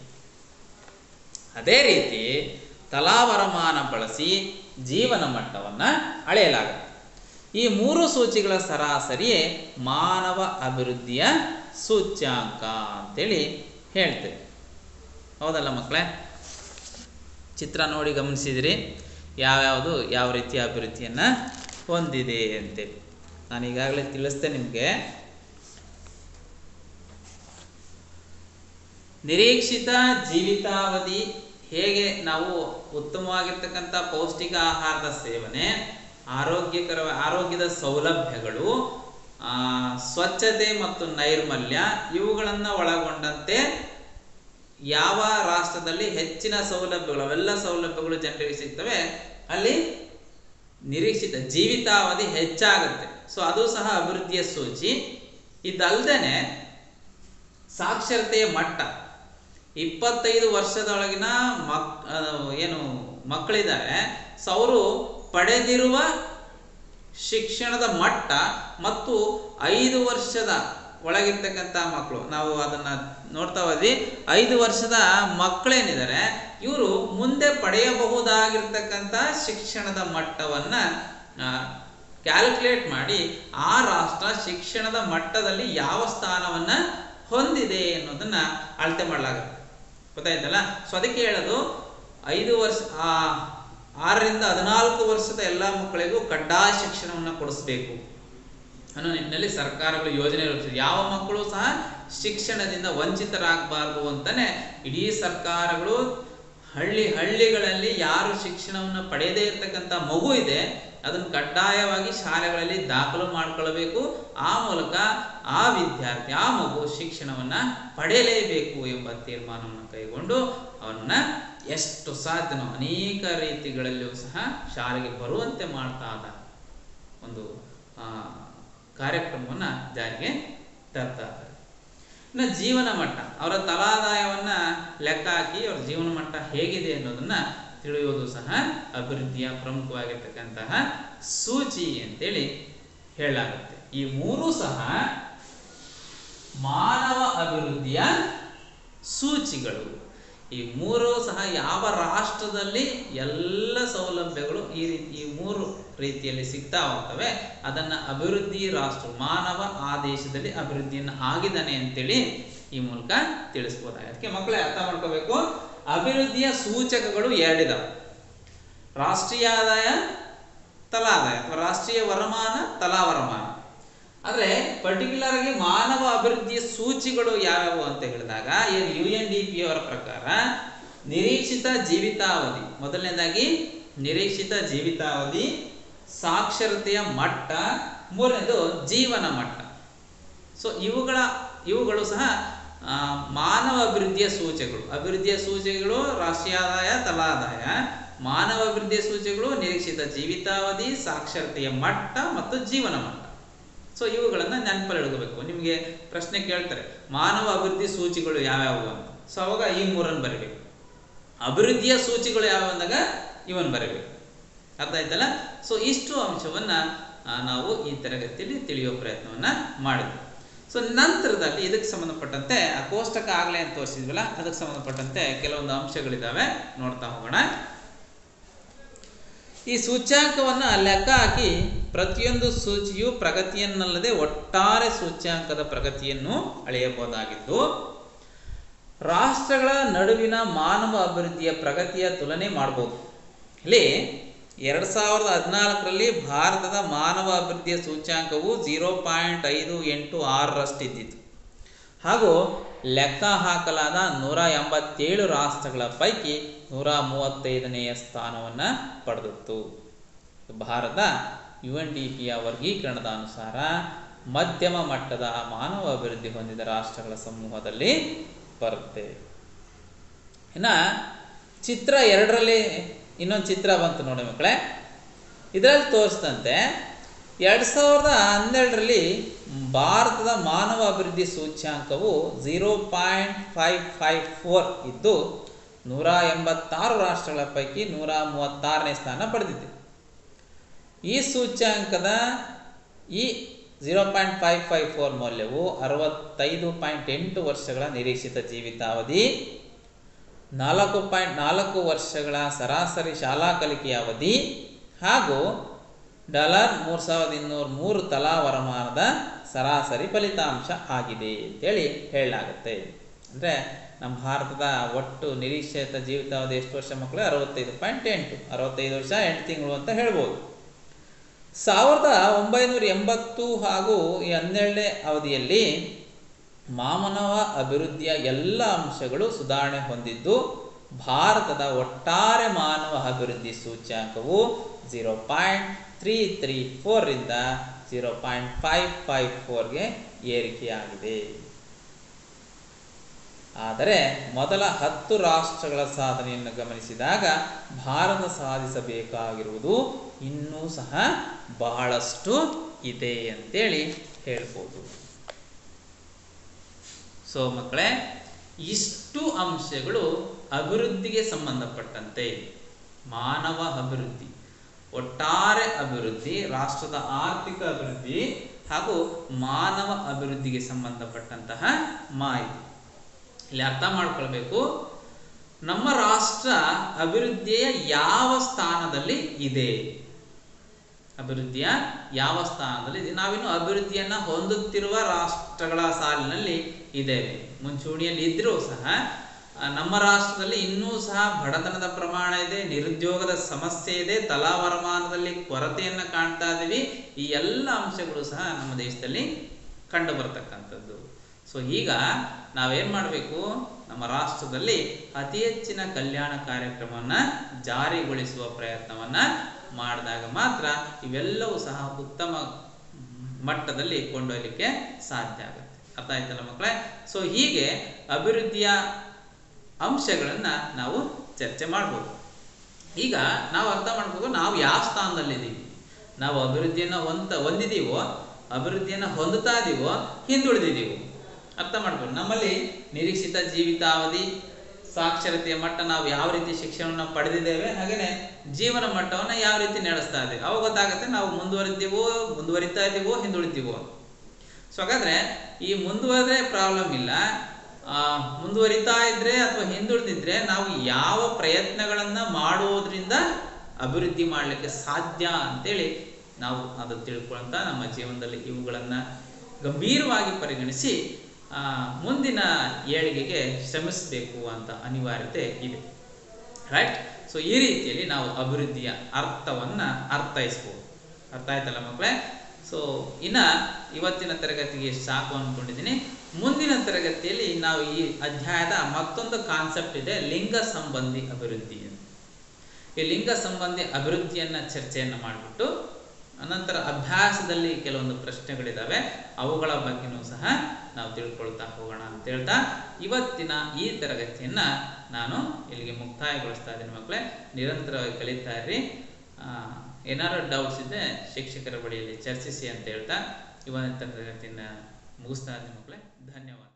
ಅದೇ ರೀತಿ ತಲಾವರಮಾನ ಬಳಸಿ ಜೀವನ ಮಟ್ಟವನ್ನು ಅಳೆಯಲಾಗುತ್ತೆ ಈ ಮೂರು ಸೂಚಿಗಳ ಸರಾಸರಿಯೇ ಮಾನವ ಅಭಿವೃದ್ಧಿಯ ಸೂಚ್ಯಾಂಕ ಅಂತೇಳಿ ಹೇಳ್ತೇವೆ ಹೌದಲ್ಲ ಮಕ್ಕಳೇ ಚಿತ್ರ ನೋಡಿ ಗಮನಿಸಿದಿರಿ ಯಾವ್ಯಾವುದು ಯಾವ ರೀತಿಯ ಅಭಿವೃದ್ಧಿಯನ್ನು ಹೊಂದಿದೆ ಅಂತೇಳಿ ನಾನು ಈಗಾಗಲೇ ತಿಳಿಸ್ದೆ ನಿಮಗೆ ನಿರೀಕ್ಷಿತ ಜೀವಿತಾವಧಿ ಹೇಗೆ ನಾವು ಉತ್ತಮವಾಗಿರ್ತಕ್ಕಂಥ ಪೌಷ್ಟಿಕ ಆಹಾರದ ಸೇವನೆ ಆರೋಗ್ಯಕರ ಆರೋಗ್ಯದ ಸೌಲಭ್ಯಗಳು ಆ, ಸ್ವಚ್ಛತೆ ಮತ್ತು ನೈರ್ಮಲ್ಯ ಇವುಗಳನ್ನು ಒಳಗೊಂಡಂತೆ ಯಾವ ರಾಷ್ಟ್ರದಲ್ಲಿ ಹೆಚ್ಚಿನ ಸೌಲಭ್ಯಗಳು ಅವೆಲ್ಲ ಸೌಲಭ್ಯಗಳು ಜನರಿಗೆ ಸಿಗ್ತವೆ ಅಲ್ಲಿ ನಿರೀಕ್ಷಿತ ಜೀವಿತಾವಧಿ ಹೆಚ್ಚಾಗುತ್ತೆ ಸೊ ಅದು ಸಹ ಅಭಿವೃದ್ಧಿಯ ಸೂಚಿ ಇದಲ್ದೇನೆ ಸಾಕ್ಷರತೆಯ ಮಟ್ಟ ಇಪ್ಪತ್ತೈದು ವರ್ಷದೊಳಗಿನ ಮಕ್ ಆ, ಏನು ಮಕ್ಕಳಿದ್ದಾರೆ ಸೊ ಅವರು ಪಡೆದಿರುವ ಶಿಕ್ಷಣದ ಮಟ್ಟ ಮತ್ತು ಐದು ವರ್ಷದ ಒಳಗಿರ್ತಕ್ಕಂಥ ಮಕ್ಕಳು ನಾವು ಅದನ್ನ ನೋಡ್ತಾ ಹೋದ್ವಿ ಐದು ವರ್ಷದ ಮಕ್ಕಳೇನಿದ್ದಾರೆ ಇವರು ಮುಂದೆ ಪಡೆಯಬಹುದಾಗಿರ್ತಕ್ಕಂಥ ಶಿಕ್ಷಣದ ಮಟ್ಟವನ್ನ ಕ್ಯಾಲ್ಕುಲೇಟ್ ಮಾಡಿ ಆ ರಾಷ್ಟ್ರ ಶಿಕ್ಷಣದ ಮಟ್ಟದಲ್ಲಿ ಯಾವ ಸ್ಥಾನವನ್ನ ಹೊಂದಿದೆ ಅನ್ನೋದನ್ನ ಅಳತೆ ಮಾಡಲಾಗುತ್ತೆ ಗೊತ್ತಾಯ್ತಲ್ಲ ಸೊ ಅದಕ್ಕೆ ಹೇಳೋದು ಐದು ವರ್ಷ ಆ ಆರರಿಂದ ಹದಿನಾಲ್ಕು ವರ್ಷದ ಎಲ್ಲ ಮಕ್ಕಳಿಗೂ ಕಡ್ಡಾಯ ಶಿಕ್ಷಣವನ್ನು ಕೊಡಿಸ್ಬೇಕು ಅನ್ನೋ ನಿಟ್ಟಿನಲ್ಲಿ ಸರ್ಕಾರಗಳು ಯೋಜನೆ ರೂಪಿಸಿದೆ ಯಾವ ಮಕ್ಕಳು ಸಹ ಶಿಕ್ಷಣದಿಂದ ವಂಚಿತರಾಗಬಾರ್ದು ಅಂತಾನೆ ಇಡೀ ಸರ್ಕಾರಗಳು ಹಳ್ಳಿ ಹಳ್ಳಿಗಳಲ್ಲಿ ಯಾರು ಶಿಕ್ಷಣವನ್ನು ಪಡೆಯದೇ ಇರತಕ್ಕಂಥ ಮಗು ಇದೆ ಅದನ್ನು ಕಡ್ಡಾಯವಾಗಿ ಶಾಲೆಗಳಲ್ಲಿ ದಾಖಲು ಮಾಡ್ಕೊಳ್ಬೇಕು ಆ ಮೂಲಕ ಆ ವಿದ್ಯಾರ್ಥಿ ಆ ಮಗು ಶಿಕ್ಷಣವನ್ನ ಪಡೆಯಲೇಬೇಕು ಎಂಬ ತೀರ್ಮಾನವನ್ನು ಕೈಗೊಂಡು ಅವನ್ನ ಎಷ್ಟು ಸಾಧ್ಯನೋ ಅನೇಕ ರೀತಿಗಳಲ್ಲಿಯೂ ಸಹ ಶಾಲೆಗೆ ಬರುವಂತೆ ಮಾಡ್ತಾ ಇದ್ದ ಒಂದು ಆ, ಕಾರ್ಯಕ್ರಮವನ್ನ ಜಾರಿಗೆ ತರ್ತಾ ಇದ್ದಾರೆ ಇನ್ನು ಜೀವನ ಮಟ್ಟ ಅವರ ತಲಾದಾಯವನ್ನ ಲೆಕ್ಕ ಹಾಕಿ ಅವರ ಜೀವನ ಮಟ್ಟ ಹೇಗಿದೆ ಅನ್ನೋದನ್ನ ತಿಳಿಯುವುದು ಸಹ ಅಭಿವೃದ್ಧಿಯ ಪ್ರಮುಖವಾಗಿರ್ತಕ್ಕಂತಹ ಸೂಚಿ ಅಂತೇಳಿ ಹೇಳಲಾಗುತ್ತೆ ಈ ಮೂರು ಸಹ ಮಾನವ ಅಭಿವೃದ್ಧಿಯ ಸೂಚಿಗಳು ಈ ಮೂರು ಸಹ ಯಾವ ರಾಷ್ಟ್ರದಲ್ಲಿ ಎಲ್ಲ ಸೌಲಭ್ಯಗಳು ಈ ರೀತಿ ಈ ಮೂರು ರೀತಿಯಲ್ಲಿ ಸಿಗ್ತಾ ಹೋಗ್ತವೆ ಅದನ್ನ ಅಭಿವೃದ್ಧಿ ರಾಷ್ಟ್ರ ಮಾನವ ಆ ದೇಶದಲ್ಲಿ ಅಭಿವೃದ್ಧಿಯನ್ನು ಆಗಿದ್ದಾನೆ ಅಂತೇಳಿ ಈ ಮೂಲಕ ತಿಳಿಸ್ಬೋದಾಗಿದೆ ಅದಕ್ಕೆ ಮಕ್ಕಳೇ ಅರ್ಥ ಮಾಡ್ಕೋಬೇಕು ಅಭಿವೃದ್ಧಿಯ ಸೂಚಕಗಳು ಎರಡಿದಾವೆ ರಾಷ್ಟ್ರೀಯ ಆದಾಯ ತಲಾ ಆದಾಯ ಅಥವಾ ರಾಷ್ಟ್ರೀಯ ವರಮಾನ ತಲಾ ವರಮಾನ ಆದ್ರೆ ಪರ್ಟಿಕ್ಯುಲರ್ ಆಗಿ ಮಾನವ ಅಭಿವೃದ್ಧಿಯ ಸೂಚಿಗಳು ಯಾವ್ಯಾವು ಅಂತ ಹೇಳಿದಾಗ ಏನು ಯು ಎನ್ ಡಿ ಪಿ ಅವರ ಪ್ರಕಾರ ನಿರೀಕ್ಷಿತ ಜೀವಿತಾವಧಿ ಮೊದಲನೇದಾಗಿ ನಿರೀಕ್ಷಿತ ಜೀವಿತಾವಧಿ ಸಾಕ್ಷರತೆಯ ಮಟ್ಟ ಮೂರನೇದು ಜೀವನ ಮಟ್ಟ ಸೊ ಇವುಗಳ ಇವುಗಳು ಸಹ ಆ, ಮಾನವ ಅಭಿವೃದ್ಧಿಯ ಸೂಚಕಗಳು ಅಭಿವೃದ್ಧಿಯ ಸೂಚಕಗಳು ರಾಷ್ಟ್ರೀಯ ಆದಾಯ ತಲಾದಾಯ ಮಾನವ ಅಭಿವೃದ್ಧಿಯ ಸೂಚಕಗಳು ನಿರೀಕ್ಷಿತ ಜೀವಿತಾವಧಿ ಸಾಕ್ಷರತೆಯ ಮಟ್ಟ ಮತ್ತು ಜೀವನ ಮಟ್ಟ ಸೊ ಇವುಗಳನ್ನ ನೆನಪಲ್ಲಿ ಇಡ್ಕೋಬೇಕು ನಿಮಗೆ ಪ್ರಶ್ನೆ ಕೇಳ್ತಾರೆ ಮಾನವ ಅಭಿವೃದ್ಧಿ ಸೂಚಿಗಳು ಯಾವ್ಯಾವು ಅಂತ ಸೊ ಅವಾಗ ಈ ಮೂರನ್ನು ಬರೀಬೇಕು ಅಭಿವೃದ್ಧಿಯ ಸೂಚಿಗಳು ಯಾವ ಅಂದಾಗ ಇವನ್ ಬರೀಬೇಕು ಅರ್ಥ ಆಯ್ತಲ್ಲ ಸೊ ಇಷ್ಟು ಅಂಶವನ್ನ ಆ, ನಾವು ಈ ತರಗತಿಯಲ್ಲಿ ತಿಳಿಯುವ ಪ್ರಯತ್ನವನ್ನ ಮಾಡಿದ್ವಿ ಸೊ ನಂತರದಲ್ಲಿ ಇದಕ್ಕೆ ಸಂಬಂಧಪಟ್ಟಂತೆ ಆ ಕೋಷ್ಟಕ ಆಗ್ಲೇ ಅಂತ ತೋರಿಸಿದ್ವಲ್ಲ ಅದಕ್ಕೆ ಸಂಬಂಧಪಟ್ಟಂತೆ ಕೆಲವೊಂದು ಅಂಶಗಳಿದಾವೆ ನೋಡ್ತಾ ಹೋಗೋಣ ಈ ಸೂಚ್ಯಾಂಕವನ್ನ ಲೆಕ್ಕ ಹಾಕಿ ಪ್ರತಿಯೊಂದು ಸೂಚಿಯು ಪ್ರಗತಿಯನ್ನಲ್ಲದೆ ಒಟ್ಟಾರೆ ಸೂಚ್ಯಾಂಕದ ಪ್ರಗತಿಯನ್ನು ಅಳೆಯಬಹುದಾಗಿದ್ದು ರಾಷ್ಟ್ರಗಳ ನಡುವಿನ ಮಾನವ ಅಭಿವೃದ್ಧಿಯ ಪ್ರಗತಿಯ ತುಲನೆ ಮಾಡಬಹುದು ಇಲ್ಲಿ ಎರಡ್ ಸಾವಿರದ ಹದಿನಾಲ್ಕರಲ್ಲಿ ಭಾರತದ ಮಾನವ ಅಭಿವೃದ್ಧಿಯ ಸೂಚ್ಯಾಂಕವು ಝೀರೋ ಪಾಯಿಂಟ್ ಐದು ಎಂಟು ಆರರಷ್ಟಿದ್ದಿತು ಹಾಗೂ ಲೆಕ್ಕ ಹಾಕಲಾದ ನೂರ ಎಂಬತ್ತೇಳು ರಾಷ್ಟ್ರಗಳ ಪೈಕಿ ನೂರ ಮೂವತ್ತೈದನೆಯ ಸ್ಥಾನವನ್ನು ಪಡೆದಿತ್ತು ಭಾರತ ಯು ಎನ್ ಡಿ ಪಿಯ ವರ್ಗೀಕರಣದ ಅನುಸಾರ ಮಧ್ಯಮ ಮಟ್ಟದ ಮಾನವ ಅಭಿವೃದ್ಧಿ ಹೊಂದಿದ ರಾಷ್ಟ್ರಗಳ ಸಮೂಹದಲ್ಲಿ ಬರುತ್ತೆ ಇನ್ನ ಚಿತ್ರ ಎರಡರಲ್ಲಿ ಇನ್ನೊಂದು ಚಿತ್ರ ಬಂತು ನೋಡಿ ಮಕ್ಕಳೇ ಇದರಲ್ಲಿ ತೋರಿಸಿದಂತೆ ಎರಡು ಸಾವಿರದ ಹನ್ನೆರಡರಲ್ಲಿ ಭಾರತದ ಮಾನವ ಅಭಿವೃದ್ಧಿ ಸೂಚ್ಯಾಂಕವು zero point five five four ಇದ್ದು ನೂರ ಎಂಬತ್ತಾರು ರಾಷ್ಟ್ರಗಳ ಪೈಕಿ ನೂರ ಮೂವತ್ತಾರನೇ ಸ್ಥಾನ ಪಡೆದಿದೆ ಈ ಸೂಚ್ಯಾಂಕದ ಈ zero point five five four ಮೌಲ್ಯವು ಅರವತ್ತೈದು ಪಾಯಿಂಟ್ ಎಂಟು ವರ್ಷಗಳ ನಿರೀಕ್ಷಿತ ಜೀವಿತಾವಧಿ ನಾಲ್ಕು ಪಾಯಿಂಟ್ ನಾಲ್ಕು ವರ್ಷಗಳ ಸರಾಸರಿ ಶಾಲಾ ಕಲಿಕೆಯ ಅವಧಿ ಹಾಗೂ ಡಾಲರ್ ಮೂರು ಸಾವಿರದ ಇನ್ನೂರ ಮೂರು ತಲಾ ವರಮಾನದ ಸರಾಸರಿ ಫಲಿತಾಂಶ ಆಗಿದೆ ಅಂತೇಳಿ ಹೇಳಲಾಗುತ್ತೆ ಅಂದರೆ ನಮ್ಮ ಭಾರತದ ಒಟ್ಟು ನಿರೀಕ್ಷಿತ ಜೀವಿತಾವಧಿ ಎಷ್ಟು ವರ್ಷ ಮಕ್ಕಳು ಅರವತ್ತೈದು ಪಾಯಿಂಟ್ ಎಂಟು ಅರವತ್ತೈದು ವರ್ಷ ಎಂಟು ತಿಂಗಳು ಅಂತ ಹೇಳ್ಬೋದು ಸಾವಿರದ ಒಂಬೈನೂರ ಎಂಬತ್ತು ಹಾಗೂ ಈ ಹನ್ನೆರಡನೇ ಅವಧಿಯಲ್ಲಿ ಮಾನವ ಅಭಿವೃದ್ಧಿಯ ಎಲ್ಲ ಅಂಶಗಳು ಸುಧಾರಣೆ ಹೊಂದಿದ್ದು ಭಾರತದ ಒಟ್ಟಾರೆ ಮಾನವ ಅಭಿವೃದ್ಧಿ ಸೂಚ್ಯಾಂಕವು ಝೀರೋ ಪಾಯಿಂಟ್ ತ್ರೀ ತ್ರೀ ಫೋರಿಂದ ಝೀರೋ ಪಾಯಿಂಟ್ ಫೈವ್ ಫೈವ್ ಫೋರ್ಗೆ ಏರಿಕೆಯಾಗಿದೆ ಆದರೆ ಮೊದಲ ಹತ್ತು ರಾಷ್ಟ್ರಗಳ ಸಾಧನೆಯನ್ನು ಗಮನಿಸಿದಾಗ ಭಾರತ ಸಾಧಿಸಬೇಕಾಗಿರುವುದು ಇನ್ನೂ ಸಹ ಬಹಳಷ್ಟು ಇದೆ ಅಂತೇಳಿ ಹೇಳ್ಬೋದು ಸೊ ಮಕ್ಕಳೇ ಇಷ್ಟು ಅಂಶಗಳು ಅಭಿವೃದ್ಧಿಗೆ ಸಂಬಂಧಪಟ್ಟಂತೆ ಮಾನವ ಅಭಿವೃದ್ಧಿ ಒಟ್ಟಾರೆ ಅಭಿವೃದ್ಧಿ ರಾಷ್ಟ್ರದ ಆರ್ಥಿಕ ಅಭಿವೃದ್ಧಿ ಹಾಗೂ ಮಾನವ ಅಭಿವೃದ್ಧಿಗೆ ಸಂಬಂಧಪಟ್ಟಂತಹ ಮಾಹಿತಿ ಇಲ್ಲಿ ಅರ್ಥ ಮಾಡ್ಕೊಳ್ಬೇಕು ನಮ್ಮ ರಾಷ್ಟ್ರ ಅಭಿವೃದ್ಧಿಯ ಯಾವ ಸ್ಥಾನದಲ್ಲಿ ಇದೆ ಅಭಿವೃದ್ಧಿಯ ಯಾವ ಸ್ಥಾನದಲ್ಲಿ ಇದೆ ನಾವಿನ್ನು ಅಭಿವೃದ್ಧಿಯನ್ನ ಹೊಂದುತ್ತಿರುವ ರಾಷ್ಟ್ರಗಳ ಸಾಲಿನಲ್ಲಿ ಇದ್ದೇವೆ ಮುಂಚೂಣಿಯಲ್ಲಿ ಇದ್ರೂ ಸಹ ಆ, ನಮ್ಮ ರಾಷ್ಟ್ರದಲ್ಲಿ ಇನ್ನೂ ಸಹ ಬಡತನದ ಪ್ರಮಾಣ ಇದೆ ನಿರುದ್ಯೋಗದ ಸಮಸ್ಯೆ ಇದೆ ತಲಾ ವರಮಾನದಲ್ಲಿ ಕೊರತೆಯನ್ನ ಕಾಣ್ತಾ ಇದ್ದೀವಿ ಈ ಎಲ್ಲ ಅಂಶಗಳು ಸಹ ನಮ್ಮ ದೇಶದಲ್ಲಿ ಕಂಡು ಬರ್ತಕ್ಕಂಥದ್ದು ಸೊ ಈಗ ನಾವೇನ್ ಮಾಡಬೇಕು ನಮ್ಮ ರಾಷ್ಟ್ರದಲ್ಲಿ ಅತಿ ಹೆಚ್ಚಿನ ಕಲ್ಯಾಣ ಕಾರ್ಯಕ್ರಮವನ್ನ ಜಾರಿಗೊಳಿಸುವ ಪ್ರಯತ್ನವನ್ನ ಮಾಡಿದಾಗ ಮಾತ್ರ ಇವೆಲ್ಲವೂ ಸಹ ಉತ್ತಮ ಮಟ್ಟದಲ್ಲಿ ಕೊಂಡೊಯ್ಯಲಿಕ್ಕೆ ಸಾಧ್ಯ ಆಗುತ್ತೆ ಅರ್ಥ ಆಯ್ತಲ್ಲ ಮಕ್ಕಳೇ ಸೊ ಹೀಗೆ ಅಭಿವೃದ್ಧಿಯ ಅಂಶಗಳನ್ನ ನಾವು ಚರ್ಚೆ ಮಾಡ್ಬೋದು ಈಗ ನಾವು ಅರ್ಥ ಮಾಡ್ಬೇಕು ನಾವು ಯಾವ ಸ್ಥಾನದಲ್ಲಿದ್ದೀವಿ ನಾವು ಅಭಿವೃದ್ಧಿಯನ್ನ ಹೊಂದ ಹೊಂದಿದೀವೋ ಅಭಿವೃದ್ಧಿಯನ್ನ ಹೊಂದುತ್ತಾ ಇದೀವೋ ಹಿಂದುಳಿದಿದ್ದೀವೋ ಅರ್ಥ ಮಾಡ್ಬೇಕು ನಮ್ಮಲ್ಲಿ ನಿರೀಕ್ಷಿತ ಜೀವಿತಾವಧಿ ಸಾಕ್ಷರತೆಯ ಮಟ್ಟ ನಾವು ಯಾವ ರೀತಿ ಶಿಕ್ಷಣವನ್ನು ಪಡೆದಿದ್ದೇವೆ ಹಾಗೇನೆ ಜೀವನ ಮಟ್ಟವನ್ನ ಯಾವ ರೀತಿ ನಡೆಸ್ತಾ ಇದ್ದೇವೆ ಅವಾಗ ಗೊತ್ತಾಗುತ್ತೆ ನಾವು ಮುಂದುವರಿದ್ದೀವೋ ಮುಂದುವರಿತಾ ಇದ್ದೀವೋ ಹಿಂದುಳಿತೀವೋ ಸೊ ಹಾಗಾದ್ರೆ ಈ ಮುಂದುವರೆದ್ರೆ ಪ್ರಾಬ್ಲಮ್ ಇಲ್ಲ ಆ, ಮುಂದುವರಿತಾ ಇದ್ರೆ ಅಥವಾ ಹಿಂದುಳಿದಿದ್ರೆ ನಾವು ಯಾವ ಪ್ರಯತ್ನಗಳನ್ನ ಮಾಡುವುದರಿಂದ ಅಭಿವೃದ್ಧಿ ಮಾಡಲಿಕ್ಕೆ ಸಾಧ್ಯ ಅಂತೇಳಿ ನಾವು ಅದು ತಿಳ್ಕೊಳ್ತ ನಮ್ಮ ಜೀವನದಲ್ಲಿ ಇವುಗಳನ್ನ ಗಂಭೀರವಾಗಿ ಪರಿಗಣಿಸಿ ಆ, ಮುಂದಿನ ಏಳಿಗೆಗೆ ಶ್ರಮಿಸಬೇಕು ಅಂತ ಅನಿವಾರ್ಯತೆ ಇದೆ ರೈಟ್ ಸೊ ಈ ರೀತಿಯಲ್ಲಿ ನಾವು ಅಭಿವೃದ್ಧಿಯ ಅರ್ಥವನ್ನ ಅರ್ಥೈಸ್ಬೋದು ಅರ್ಥ ಆಯ್ತಲ್ಲ ಮಕ್ಕಳೇ ಸೊ ಇನ್ನ ಇವತ್ತಿನ ತರಗತಿಗೆ ಸಾಕು ಅನ್ಕೊಂಡಿದ್ದೀನಿ ಮುಂದಿನ ತರಗತಿಯಲ್ಲಿ ನಾವು ಈ ಅಧ್ಯಾಯದ ಮತ್ತೊಂದು ಕಾನ್ಸೆಪ್ಟ್ ಇದೆ ಲಿಂಗ ಸಂಬಂಧಿ ಅಭಿವೃದ್ಧಿ ಅಂತ. ಈ ಲಿಂಗ ಸಂಬಂಧಿ ಅಭಿವೃದ್ಧಿಯನ್ನ ಚರ್ಚೆಯನ್ನ ಮಾಡಿಬಿಟ್ಟು ಅನಂತರ ಅಭ್ಯಾಸದಲ್ಲಿ ಕೆಲವೊಂದು ಪ್ರಶ್ನೆಗಳಿದಾವೆ ಅವುಗಳ ಬಗ್ಗೆನೂ ಸಹ ನಾವು ತಿಳ್ಕೊಳ್ತಾ ಹೋಗೋಣ ಅಂತ ಹೇಳ್ತಾ ಇವತ್ತಿನ ಈ ತರಗತಿಯನ್ನ ನಾನು ಇಲ್ಲಿಗೆ ಮುಕ್ತಾಯಗೊಳಿಸ್ತಾ ಇದ್ದೀನಿ ಮಕ್ಕಳೇ ನಿರಂತರವಾಗಿ ಕಲಿತಾ ಇರ್ರಿ ಆ, ಏನಾದ್ರು ಡೌಟ್ಸ್ ಇದ್ದರೆ ಶಿಕ್ಷಕರ ಬಳಿಯಲ್ಲಿ ಚರ್ಚಿಸಿ ಅಂತ ಹೇಳ್ತಾ ಇವತ್ತಿನ ತರಗತಿಯನ್ನ ಮುಗಿಸ್ತಾ ಇದ್ದೀನಿ ಮಕ್ಕಳೇ ಧನ್ಯವಾದ